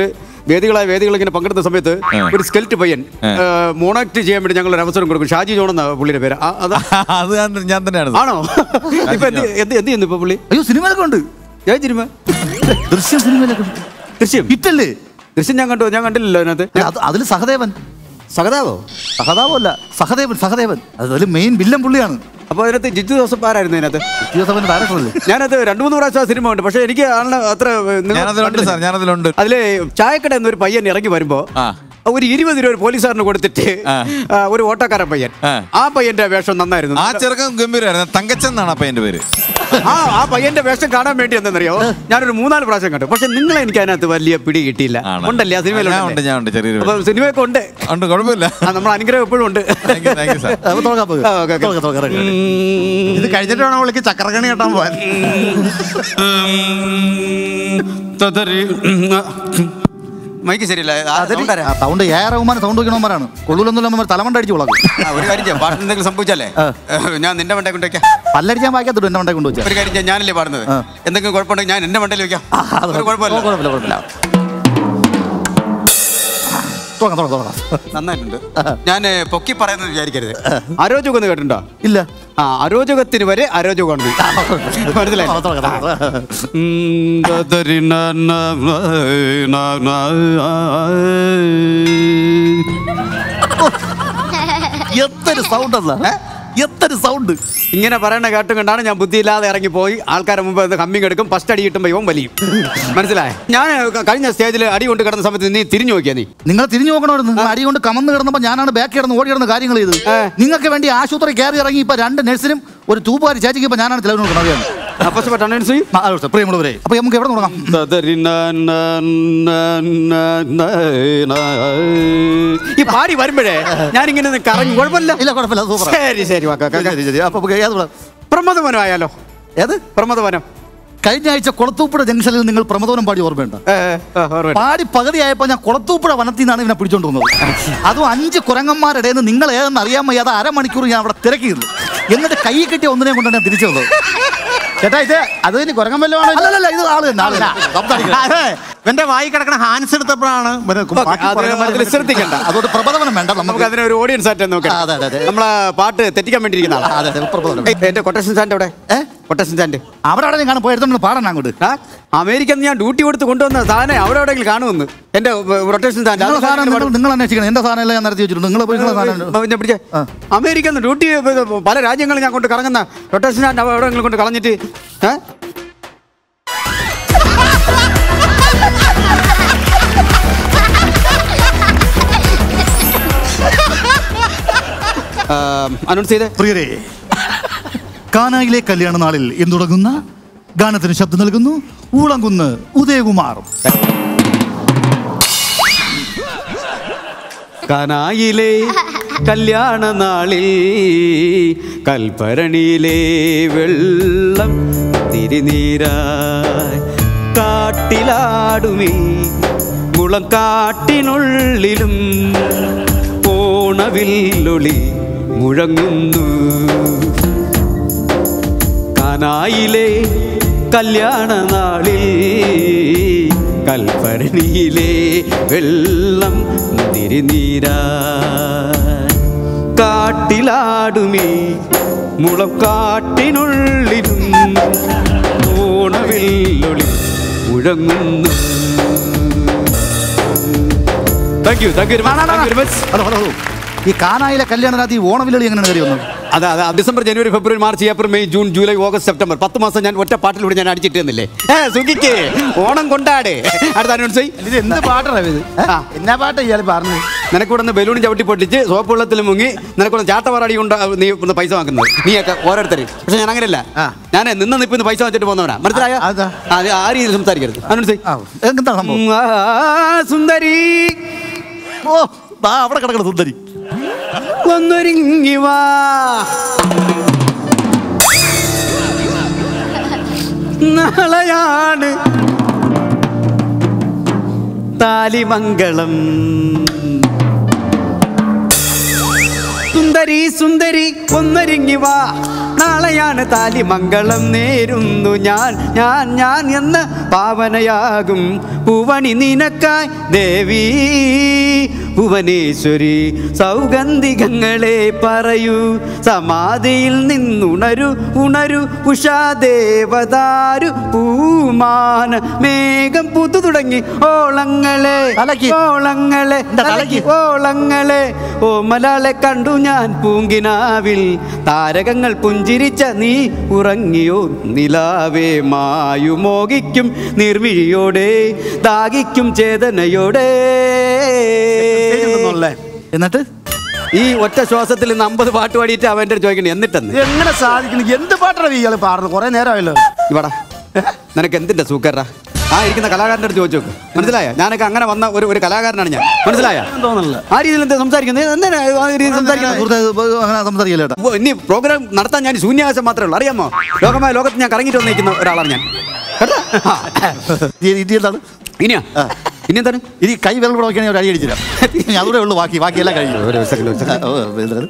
വേദികളായ വേദികൾ ഇങ്ങനെ പങ്കെടുത്ത സമയത്ത് ഒരു സ്കെൽറ്റ് പയ്യൻ മോണാക്ട് ചെയ്യാൻ വേണ്ടി ഞങ്ങൾ ഒരു അവസരം കൊടുക്കും ഷാജി ജോൺ എന്ന പുള്ളിയുടെ പേര് ആ, അത് അത് ഞാൻ- ഞാൻ തന്നെയാണ് ആണോ ഇപ്പൊ എന്ത് എന്ത് എന്ത് ചെയ്യുന്നു ഇപ്പൊ പുള്ളി അയ്യോ സിനിമയിലൊക്കെ ഉണ്ട് ഏത് സിനിമ ദൃശ്യം സിനിമയിലൊക്കെ ഉണ്ട് ദൃശ്യം ഹിറ്റല്ലേ ദൃശ്യം ഞാൻ കണ്ടു ഞാൻ കണ്ടില്ലല്ലോ അതിനകത്ത് അതിൽ സഹദേവൻ സഹതാവോ സഹതാവോ അല്ല സഹദേവൻ സഹദേവൻ അതിൽ മെയിൻ വില്ലൻ പുള്ളിയാണ് അപ്പൊ അതിനകത്ത് ജിത്തു ജോസഫ് ആരായിരുന്നു അതിനകത്ത് ജോസഫിന്റെ ഡയറക്ടറല്ലേ ഞാനത് രണ്ടു മൂന്ന് പ്രാവശ്യം ആ സിനിമ ഉണ്ട് പക്ഷെ എനിക്ക് ആളിനെ അത്ര നിങ്ങൾ ഞാനതിലുണ്ട് കണ്ടില്ല. സാർ ഞാനതിലുണ്ട് അതിലെ ചായക്കട എന്നൊരു പയ്യൻ ഇറങ്ങി വരുമ്പോ ഒരു ഇരുപത് രൂപ ഒരു പോലീസുകാരന് കൊടുത്തിട്ട് ആ, ഒരു ഓട്ടോക്കാരൻ പയ്യൻ ആ പയ്യന്റെ വേഷം നന്നായിരുന്നു ആ ചെറുക്കൻ ഗംഭീരായിരുന്നു തങ്കച്ചൻ എന്നാണ് അപ്പൊ എന്റെ പേര് ആ ആ പയ്യന്റെ വേഷം കാണാൻ വേണ്ടി എന്തെന്നറിയോ ഞാനൊരു മൂന്നാല് പ്രാവശ്യം കണ്ടു പക്ഷെ നിങ്ങളെ എനിക്ക് അതിനകത്ത് വലിയ പിടി കിട്ടിയില്ല ഉണ്ടല്ലേ ആ സിനിമയിൽ ഞാൻ ഉണ്ട് ഞാൻ ഉണ്ട് ചെറിയൊരു അപ്പൊ സിനിമയൊക്കെ ഉണ്ട് ഉണ്ട് കുഴപ്പമില്ല ആ, നമ്മൾ അനുഗ്രഹം എപ്പോഴും ഉണ്ട് താങ്ക് യു സാർ ആ, ഓക്കേ, ഓക്കേ. ഇത് കഴിഞ്ഞിട്ട് വേണം അവൾക്ക് ചക്രക്കണി കെട്ടാൻ പോവാൻ മൈക്ക് ശരിയല്ല ആ, sound ആരാ? സൗണ്ട് ഏ റഹ്മാൻ സൗണ്ട് വയ്ക്കണവന്മാരാണ് കൊള്ളൂലൊന്നും തലമണ്ട അടിച്ചു കൊള്ളാം ആ, ഒരു കാര്യം ചെയ്യാം പാട്ടിന് എന്തെങ്കിലും സംഭവിച്ചാലേ ഞാൻ നിന്റെ മണ്ടേ കൊണ്ടുവയ്ക്കാം പല്ലടിച്ചാൻ വായിക്കാത്തുള്ളൂ എന്റെ മണ്ടേ കൊണ്ടുവച്ചാൽ ഒരു കാര്യം ചെയ്യാം ഞാനല്ലേ പാടുന്നത് എന്തെങ്കിലും കുഴപ്പമുണ്ടെങ്കിൽ ഞാൻ എന്റെ മണ്ടയിൽ വെക്കാം ഒരു കുഴപ്പമില്ല കുഴപ്പമില്ല കുഴപ്പമില്ല തുടങ്ങാം തുടങ്ങാം തുടങ്ങാം നന്നായിട്ടുണ്ട് ഞാൻ പൊക്കി പറയുന്നത് വിചാരിക്കരുത് അരോചകം എന്ന് കേട്ടിട്ടുണ്ടോ ഇല്ല ആ അരോചകത്തിന് വരെ അരോചകമാണ് മനസ്സിലായി എത്തൊരു സൗണ്ട് അല്ല എത്തൊരു സൗണ്ട് ഇങ്ങനെ പറയണ കേട്ടും കണ്ടാണ് ഞാൻ ബുദ്ധിയില്ലാതെ ഇറങ്ങിപ്പോയി ആൾക്കാരെ മുമ്പ് കമ്മിങ് എടുക്കും ഫസ്റ്റ് അടി കിട്ടുമ്പോൾ ഇവൻ വലിയും മനസ്സിലായി ഞാൻ കഴിഞ്ഞ സ്റ്റേജിൽ അടി കൊണ്ട് കിടന്ന സമയത്ത് നീ തിരിഞ്ഞു നോക്കിയാ നീ നിങ്ങൾ തിരിഞ്ഞു നോക്കണമായിരുന്നു അടി കൊണ്ട് കമന്ന് കിടന്നപ്പോ ഞാനാണ് ബാക്കി കിടന്ന് ഓടി കിടന്ന കാര്യങ്ങൾ ചെയ്ത് നിങ്ങൾക്ക് വേണ്ടി ആശുപത്രി കയറി ഇറങ്ങി ഇപ്പൊ രണ്ട് നഴ്സിനും ഒരു തൂപ്പുകാരി ചേച്ചിക്ക് ഇപ്പൊ ഞാനാണ് ചെലവ് നോക്കുന്നത് പ്രിയമുള്ളവരെ അപ്പൊ നമുക്ക് എവിടെ തുടങ്ങാം ഈ പാടി വരുമ്പോഴേ ഞാൻ ഇങ്ങനെ കറങ്ങി കുഴപ്പമില്ല ഇല്ല കുഴപ്പമില്ല സൂപ്പർ ശരി ശരി വാ, കാക്ക. ശരി ശരി അപ്പൊ നമുക്ക് ഏത് വിടാം? പ്രമോദവനം ആയാലോ ഏത് പ്രമോദവനം കഴിഞ്ഞ ആഴ്ച കുളത്തൂപ്പുഴ ജംഗ്ഷനിൽ നിങ്ങൾ പ്രമോദനം പാടി ഓർമ്മയുണ്ട് പാടി പകുതിയായപ്പോ ഞാൻ കുളത്തൂപ്പുഴ വനത്തിൽ നിന്നാണ് ഇവനെ പിടിച്ചോണ്ട് വന്നത് അതും അഞ്ച് കുരങ്ങന്മാരുടെ നിന്ന് നിങ്ങൾ ഏതെന്ന് അറിയാൻ വയ്യാതെ അരമണിക്കൂർ ഞാൻ അവിടെ തിരക്കിയിരുന്നു എന്നിട്ട് കൈ കിട്ടിയ ഒന്നിനെ കൊണ്ടാണ് ഞാൻ തിരിച്ചു വന്നത് ചേട്ടാ ഇത് അത് ഇനി കുരങ്ങൻ വല്ലതും ആണോ? അല്ലല്ല ഇത് ആള് തന്നെ ആള് തന്നെ. സംസാരിക്കണം. അതെ ഇവന്റെ വായി കിടക്കണ ഹാൻസ് എടുത്തപ്പോഴാണ് ഇവന് ബാക്കി അത് കുരങ്ങന്മാര് അതിൽ ശ്രദ്ധിക്കണ്ട അതുകൊണ്ട് പ്രബോധനം വേണ്ട നമുക്ക് നമുക്ക് അതിന് ഒരു ഓഡിയൻസ് ആയിട്ട് നോക്കാം അതെ, അതെ, അതെ. നമ്മളെ പാട്ട് തെറ്റിക്കാൻ വേണ്ടിയിരിക്കുന്ന ആളാ. അതെ, അതെ, പ്രബോധനം. ഏയ്, എന്റെ കൊട്ടേഷൻ സ്റ്റാൻഡ് അവിടെ കൊട്ടേഷൻ സ്റ്റാൻഡ് അവിടെ ഞാൻ കാണാൻ പോയി എടുത്തോണ്ട് പാടാൻ അങ്ങോട്ട് അമേരിക്കൻ ഞാൻ ഡ്യൂട്ടി കൊടുത്ത് കൊണ്ടുവന്ന സാധനം അവിടെ എവിടെയെങ്കിലും കാണുമെന്ന് എന്റെ റൊട്ടേഷൻ സ്റ്റാൻഡ് നിങ്ങളുടെ സാധനം നിങ്ങൾ നിങ്ങൾ അന്വേഷിക്കണം എന്റെ സാധനം എല്ലാം ഞാൻ നടത്തി വെച്ചിട്ടുണ്ട് നിങ്ങൾ പോയി നിങ്ങളുടെ സാധനം ഞാൻ പിടിച്ചേ അമേരിക്കൻ ഡ്യൂട്ടി പല രാജ്യങ്ങളിൽ ഞാൻ കൊണ്ട് കറങ്ങുന്ന റൊട്ടേഷൻ സ്റ്റാൻഡ് എവിടെയെങ്കിലും കൊണ്ട് കളഞ്ഞിട്ട് ഏ? ആ, അനൗൺസ് ചെയ്തേ പ്രിയരെ കാനായിലെ കല്യാണ നാളിൽ ഇന്ന് തുടങ്ങുന്ന ഗാനത്തിന് ശബ്ദം നൽകുന്നു ഊളങ്കുന്ന് ഉദയകുമാർ കനായിലെ കല്യാണ നാളിൽ കൽപ്പരണിയിലെ വെള്ളം തിരിനീരായി കാട്ടിലാടുമേ മുളം കാട്ടിനുള്ളിലും ഓണവില്ലൊളി മുഴങ്ങുന്നു കനായിലെ കല്യാണ നാളിൽ കൽപ്പരണിയിലെ വെള്ളം തിരിനീരാ കാട്ടിലാടുമീ മുളം കാട്ടിനുള്ളിലും ഓണവില്ലൊളി മുഴങ്ങുന്നു thank you thank you very much hello hello hello ഈ കാനായിലെ കല്യാണ രാത്രി ഓണവില്ലളി എങ്ങനെ കയറി വന്നത് അതെ അതെ ഡിസംബർ ജനുവരി ഫെബ്രുവരി March April May June July August September പത്ത് മാസം ഞാൻ ഒറ്റ പാട്ടിലൂടെ ഞാൻ അടിച്ചിട്ട് തന്നില്ലേ ഏ സുഖിക്ക് ഓണം കൊണ്ടാട് അടുത്ത അനൗൺസ് ഇത് എന്ത് പാട്ടാണ് ഇത് എന്നാ പാട്ടാ ഇയാൾ പറഞ്ഞു നിനക്കൂടെ ഒന്ന് ബലൂൺ ചവിട്ടി പൊട്ടിച്ച് സോപ്പ് വെള്ളത്തിൽ മുങ്ങി നിനക്കൂടെ ചാട്ടവാറടി കൊണ്ട് നീ ഒന്ന് പൈസ വാങ്ങുന്നത് നീയൊക്കെ ഓരോരുത്തർ പക്ഷെ ഞാൻ അങ്ങനെയല്ല ഞാൻ നിന്ന് നിപ്പിന്ന് പൈസ വാങ്ങിച്ചിട്ട് പോകുന്നവനാ മനസ്സിലായോ ആ, അത് ആ രീതിയിൽ സംസാരിക്കരുത് അനൗൺസ് എന്താ സംഭവം സുന്ദരി ഓ ദാ അവിടെ കിടക്കണം സുന്ദരി ഒന്നൊരുങ്ങി വാ നാളെയാണ് താലിമംഗളം സുന്ദരി സുന്ദരി ഒന്നൊരുങ്ങി വാ നാളെയാണ് താലി മംഗളം നേരുന്നു ഞാൻ ഞാൻ ഞാൻ എന്ന പാവനയാകും പൂവണി നിനക്കായി ദേവി ഭുവനേശ്വരി സൗഗന്ധികങ്ങളെ പറയൂ സമാധിയിൽ നിന്നുണരു ഉണരു ഉഷാദേവതാരു പൂമാന മേഘം പുതു തുടങ്ങി ഓളങ്ങളെ ഓളങ്ങളെ ഓളങ്ങളെ ഓമലാളെ കണ്ടു ഞാൻ പൂങ്കിനാവിൽ താരകങ്ങൾ പുഞ്ചിരിച്ച നീ ഉറങ്ങിയോ നിലാവേ മായു മോഹിക്കും നിർമിഴിയോടെ ദാഹിക്കും ചേതനയോടെ എന്നിട്ട് ഈ ഒറ്റ ശ്വാസത്തിൽ നിന്ന് അമ്പത് പാട്ട് പാടിയിട്ട് അവൻ്റെ ചോദിക്കണേ എന്നിട്ടെന്ന് എങ്ങനെ സാധിക്കുന്നു എന്ത് പാട്ടാണ് ഇയാൾ പാടുന്നത് കുറെ നേരമായല്ലോ ഇവടാ നിനക്ക് എന്തിന്റെ സൂക്കറാ ആ ഇരിക്കുന്ന കലാകാരൻ്റെ അടുത്ത് ചോദിച്ചു നോക്ക് മനസ്സിലായ ഞാനൊക്കെ അങ്ങനെ വന്ന ഒരു ഒരു കലാകാരനാണ് ഞാൻ മനസ്സിലായ തോന്നുന്നില്ല ആ രീതിയിൽ എന്താ സംസാരിക്കുന്നത് എന്തിനാ ആ രീതിയിൽ സംസാരിക്കുന്നത് അങ്ങനെ സംസാരിക്കില്ല കേട്ടോ ഓ, ഇനി പ്രോഗ്രാം നടത്താൻ ഞാൻ ശൂന്യാകാശം മാത്രമേ ഉള്ളൂ അറിയാമോ ലോകമായ ലോകത്ത് ഞാൻ കറങ്ങിയിട്ട് വന്നിരിക്കുന്ന ഒരാളാണ് ഞാൻ കേട്ടോ? ആ. ഇനി എന്താണ് ഇനിയാ ഇനി എന്താണ് ഇനി കൈ വിരൽ കൂടെ നോക്കിയാണെങ്കിൽ ഒരു അടി അടിച്ചിരാം ഇനി അതുകൂടെ ഉള്ളു ബാക്കി ബാക്കിയെല്ലാം കഴിഞ്ഞു ഒരു സെക്കൻഡ് ഒരു സെക്കൻഡ് ഓ, എന്താണ്?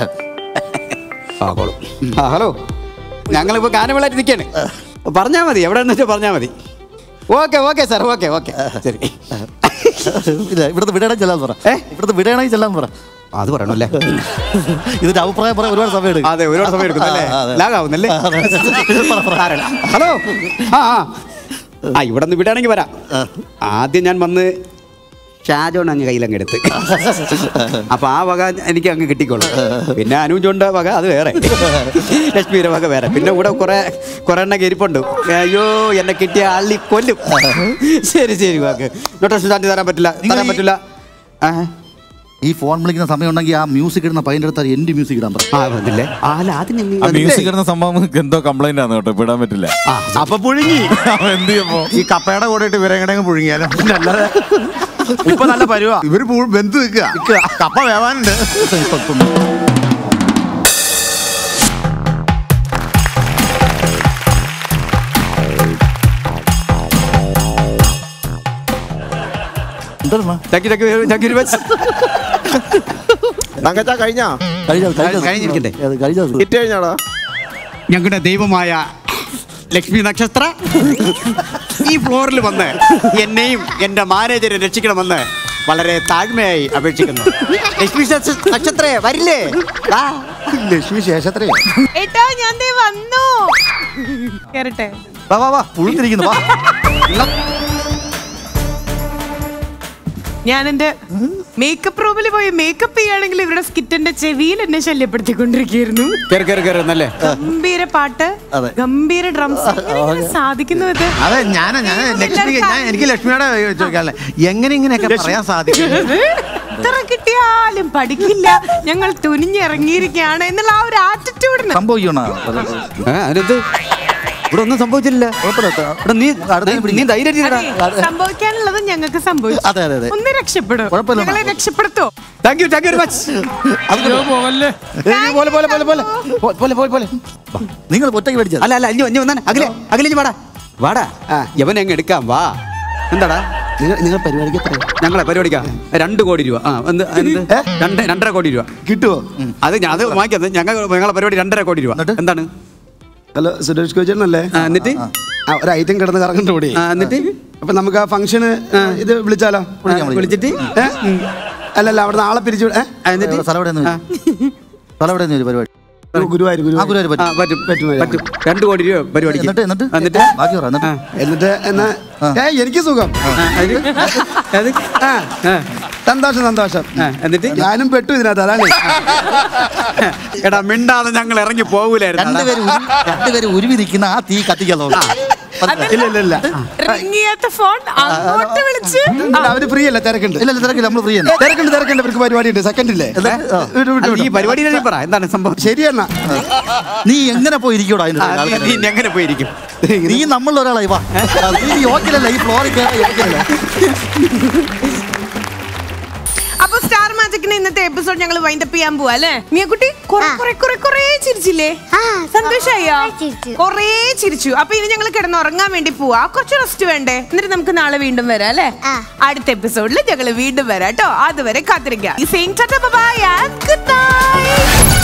ആ കോളും ആ ഹലോ ഞങ്ങളിപ്പോൾ ഗാനമേളായിട്ട് നിൽക്കുകയാണ് പറഞ്ഞാൽ മതി എവിടെയെന്ന് വെച്ചാൽ പറഞ്ഞാൽ മതി okay okay sir okay okay ശരി ഇല്ല ഇവിടുത്തെ വിടണമെങ്കിൽ ചെല്ലാൻ പറ ഏ? ഇവിടുത്തെ വിടണമെങ്കിൽ ചെല്ലാൻ പറ അത് പറയണല്ലേ ഇതിന്റെ അഭിപ്രായം പറയാൻ ഒരുപാട് സമയം എടുക്കും അതെ ഒരുപാട് സമയം എടുക്കുന്നല്ലേ ആ, അതെ. ലാഗാവുന്നല്ലേ സാരമില്ല. ഹലോ ആ ആ ആ ഇവിടെ നിന്ന് വിടുകയാണെങ്കിൽ വരാം ആദ്യം ഞാൻ വന്ന് ഷാജോൺ അങ്ങ് കയ്യിലങ്ങ് എടുത്ത് അപ്പൊ ആ വക എനിക്ക് അങ്ങ് കിട്ടിക്കോളും പിന്നെ അനുജോണ്ട വക അത് വേറെ ലക്ഷ്മിയുടെ വക വേറെ പിന്നെ ഇവിടെ കുറെ കുറെ എണ്ണ ഇരിപ്പുണ്ട് അയ്യോ എന്നെ കിട്ടിയ അള്ളി കൊല്ലും ശരി ശരി വാക്ക് നോട്ടേഷൻ സ്റ്റാൻഡ് തരാൻ പറ്റില്ല തരാൻ പറ്റില്ല ആ ഈ ഫോൺ വിളിക്കുന്ന സമയം ഉണ്ടെങ്കിൽ ആ മ്യൂസിക് ഇടുന്ന പയ്യൻ്റെ അടുത്ത് എന്റെ മ്യൂസിക് ഇടാൻ പറ ആ വന്നില്ലേ ആ അല്ല ആദ്യം നീ ആ മ്യൂസിക് ഇടുന്ന സംഭവം എന്തോ കംപ്ലൈന്റ് ആണ് കേട്ടോ ഇപ്പൊ ഇടാൻ പറ്റില്ല അപ്പൊ പുഴുങ്ങി അവൻ എന്ത് ചെയ്യുമ്പോ ഈ കപ്പയുടെ കൂടെ ഇട്ട് ഇവരെങ്ങനെ പുഴുങ്ങിയാലോ അല്ലാതെ ഇപ്പൊ നല്ല പരുവാ ഇവര് പൂ- വെന്ത് നിൽക്കുക കപ്പ വേവാനുണ്ട് എന്താണ് thank you thank you thank you very much തങ്കച്ചാ കഴിഞ്ഞോ കഴിഞ്ഞത് കഴിഞ്ഞത് കഴിഞ്ഞിരിക്കട്ടെ. അത് കഴിഞ്ഞത് കിറ്റ് കഴിഞ്ഞോടോ ഞങ്ങളുടെ ദൈവമായ ലക്ഷ്മി നക്ഷത്ര ഈ ഫ്ലോറിൽ വന്ന് എന്നെയും എൻ്റെ മാനേജരെ രക്ഷിക്കണമെന്ന് വളരെ താഴ്മയായി അപേക്ഷിക്കുന്നു ലക്ഷ്മി നക്ഷ- നക്ഷത്രേ വരില്ലേ ദാ. ലക്ഷ്മി ശേഷത്രേ ഏട്ടാ ഞാൻ ദേ വന്നു കേറട്ടെ വാ വാ വാ പുഴുത്തിരിക്കുന്നു വാ ഞാൻ എന്റെ മേക്കപ്പ് റൂമിൽ പോയി മേക്കപ്പ് ചെയ്യുകയാണെങ്കിൽ ഇവരുടെ സ്കിറ്റിന്റെ ചെവിയിൽ എന്നെ ശല്യപ്പെടുത്തിക്കൊണ്ടിരിക്കുകയായിരുന്നു കേറ് കേറ് കേറ് എന്നല്ലേ ഗംഭീര പാട്ട് അതെ. ഗംഭീര ഡ്രംസ് സാധിക്കുന്നു ഇത് അതെ ഞാൻ ഞാൻ ലക്ഷ്മി ഞാൻ എനിക്ക് ലക്ഷ്മിയോടെ ചോദിക്കാല്ലേ എങ്ങനെ ഇങ്ങനെയൊക്കെ പറയാൻ സാധിക്കും എത്ര കിട്ടിയാലും പഠിക്കില്ല ഞങ്ങൾ തുനിഞ്ഞിറങ്ങിയിരിക്കുകയാണ് എന്നുള്ള ആ ഒരു ആറ്റിറ്റ്യൂഡിന് സംഭവിക്കണ ഏ, അതിനെന്ത് ഇവിടെ ഒന്നും സംഭവിച്ചില്ല ഇവിടെ നീ നീ ധൈര്യം സംഭവിക്കാനുള്ളത് ഞങ്ങൾക്ക് സംഭവിച്ചു അതെ, അതെ, അതെ. ഒന്ന് രക്ഷപ്പെടും കുഴപ്പമില്ല, ഞങ്ങളെ രക്ഷപ്പെടുത്തോ thank you thank you very much പോകല്ലേ പോലെ പോലെ പോലെ പോലെ പോലെ പോലെ പോലെ നിങ്ങൾ ഒറ്റയ്ക്ക് മേടിച്ചത് അല്ല അല്ല അഞ്ഞു അഞ്ഞു വന്നാ അഖിലേ അഖിലേ വാടാ വാടാ യവൻ എങ്ങ് എടുക്കാം വാ എന്താടാ നിങ്ങൾ നിങ്ങൾ പരിപാടിക്ക് എത്ര ഞങ്ങളെ പരിപാടിക്കാം രണ്ട് കോടി രൂപ ആ എന്ത് എന്ത് രണ്ട് രണ്ടര കോടി രൂപ കിട്ടുമോ അത് ഞാൻ അത് വാങ്ങിക്കാം ഞങ്ങൾ ഞങ്ങളെ പരിപാടി രണ്ടര കോടി രൂപ എന്താണ് ഹലോ സുരേഷ് കോച്ചേട്ടനല്ലേ ആ, എന്നിട്ട് ആ, ഒരു ഐറ്റം കിടന്ന് കറങ്ങണ്ട കൂടി ആ, എന്നിട്ട് അപ്പൊ നമുക്ക് ആ ഫംഗ്ഷന് ഇത് വിളിച്ചാലോ വിളിച്ചിട്ട് ഏ? അല്ലല്ല അവിടെ ആളെ പിരിച്ചു വിട- ഏ? ആ, എന്നിട്ട് സ്ഥലം എവിടെ സ്ഥലം എവിടെ ഒരു പരിപാടി ഗുരുവായൂർ ആ ഗുരുവായൂർ ഗുരുവായൂർ ആ പറ്റും പറ്റും പറ്റും രണ്ട് കോടി രൂപ പരിപാടിക്ക് എന്നിട്ട് എന്നിട്ട് എന്നിട്ട് ബാക്കി പറ എന്നിട്ട് എന്നിട്ട് എന്നാ ഏ എനിക്ക് സുഖം ആ, അതിന്? അത്? ആ ആ, സന്തോഷം സന്തോഷം ആ, എന്നിട്ട് ഞാനും പെട്ടു ഇതിനകത്ത് അതാണ് എടാ മിണ്ടാതെ ഞങ്ങൾ ഇറങ്ങി പോകൂലായിരുന്നു രണ്ടുപേരും ഉരു- രണ്ടുപേരും ഉരുവി നിൽക്കുന്ന ആ തീ കത്തിക്കാൻ ഇല്ല ഇല്ല ഇല്ല റിങ് ചെയ്യാത്ത ഫോൺ അങ്ങോട്ട് വിളിച്ച് ഇല്ല, അവര് ഫ്രീ അല്ല തിരക്കുണ്ട് ഇല്ല ഇല്ല തിരക്കില്ല നമ്മൾ ഫ്രീ ആണ് തിരക്കുണ്ട് തിരക്കുണ്ട് ഇവർക്ക് പരിപാടി ഉണ്ട് സെക്കൻഡ് ഇല്ലേ വിട്ടു, വിട്ടു, ഈ വിട്ടു. പരിപാടി നീ പറ എന്താണ് സംഭവം ശരിയെന്നാ നീ എങ്ങനെ പോയി ഇരിക്കൂടാ അതിന്റെ ആ, ഇടയിൽ നീ- ആൾക്കാര്? നീ എങ്ങനെ പോയിരിക്കും നീ നമ്മളിൽ ഒരാളായി വാ നീ യോഗ്യനല്ല ഈ ഫ്ലോറിൽ കയറാൻ യോഗ്യനല്ല അപ്പൊ സ്റ്റാർ മാജിക്കിന്റെ ഇന്നത്തെ എപ്പിസോഡ് ഞങ്ങൾ വൈൻഡപ്പ് ചെയ്യാൻ പോവാ അല്ലേ മിയക്കുട്ടി കുറെ കുറെ കുറെ കുറെ ചിരിച്ചില്ലേ ആ, സന്തോഷായോ കുറെ ചിരിച്ചു. കൊറേ ചിരിച്ചു അപ്പൊ ഇനി ഞങ്ങൾ കിടന്നുറങ്ങാൻ വേണ്ടി പോവാ കുറച്ച് റെസ്റ്റ് വേണ്ടേ എന്നിട്ട് നമുക്ക് നാളെ വീണ്ടും വരാം അല്ലേ ആ. അടുത്ത എപ്പിസോഡിൽ ഞങ്ങൾ വീണ്ടും വരാം കേട്ടോ അതുവരെ കാത്തിരിക്കാം ഈ same tata bye and good night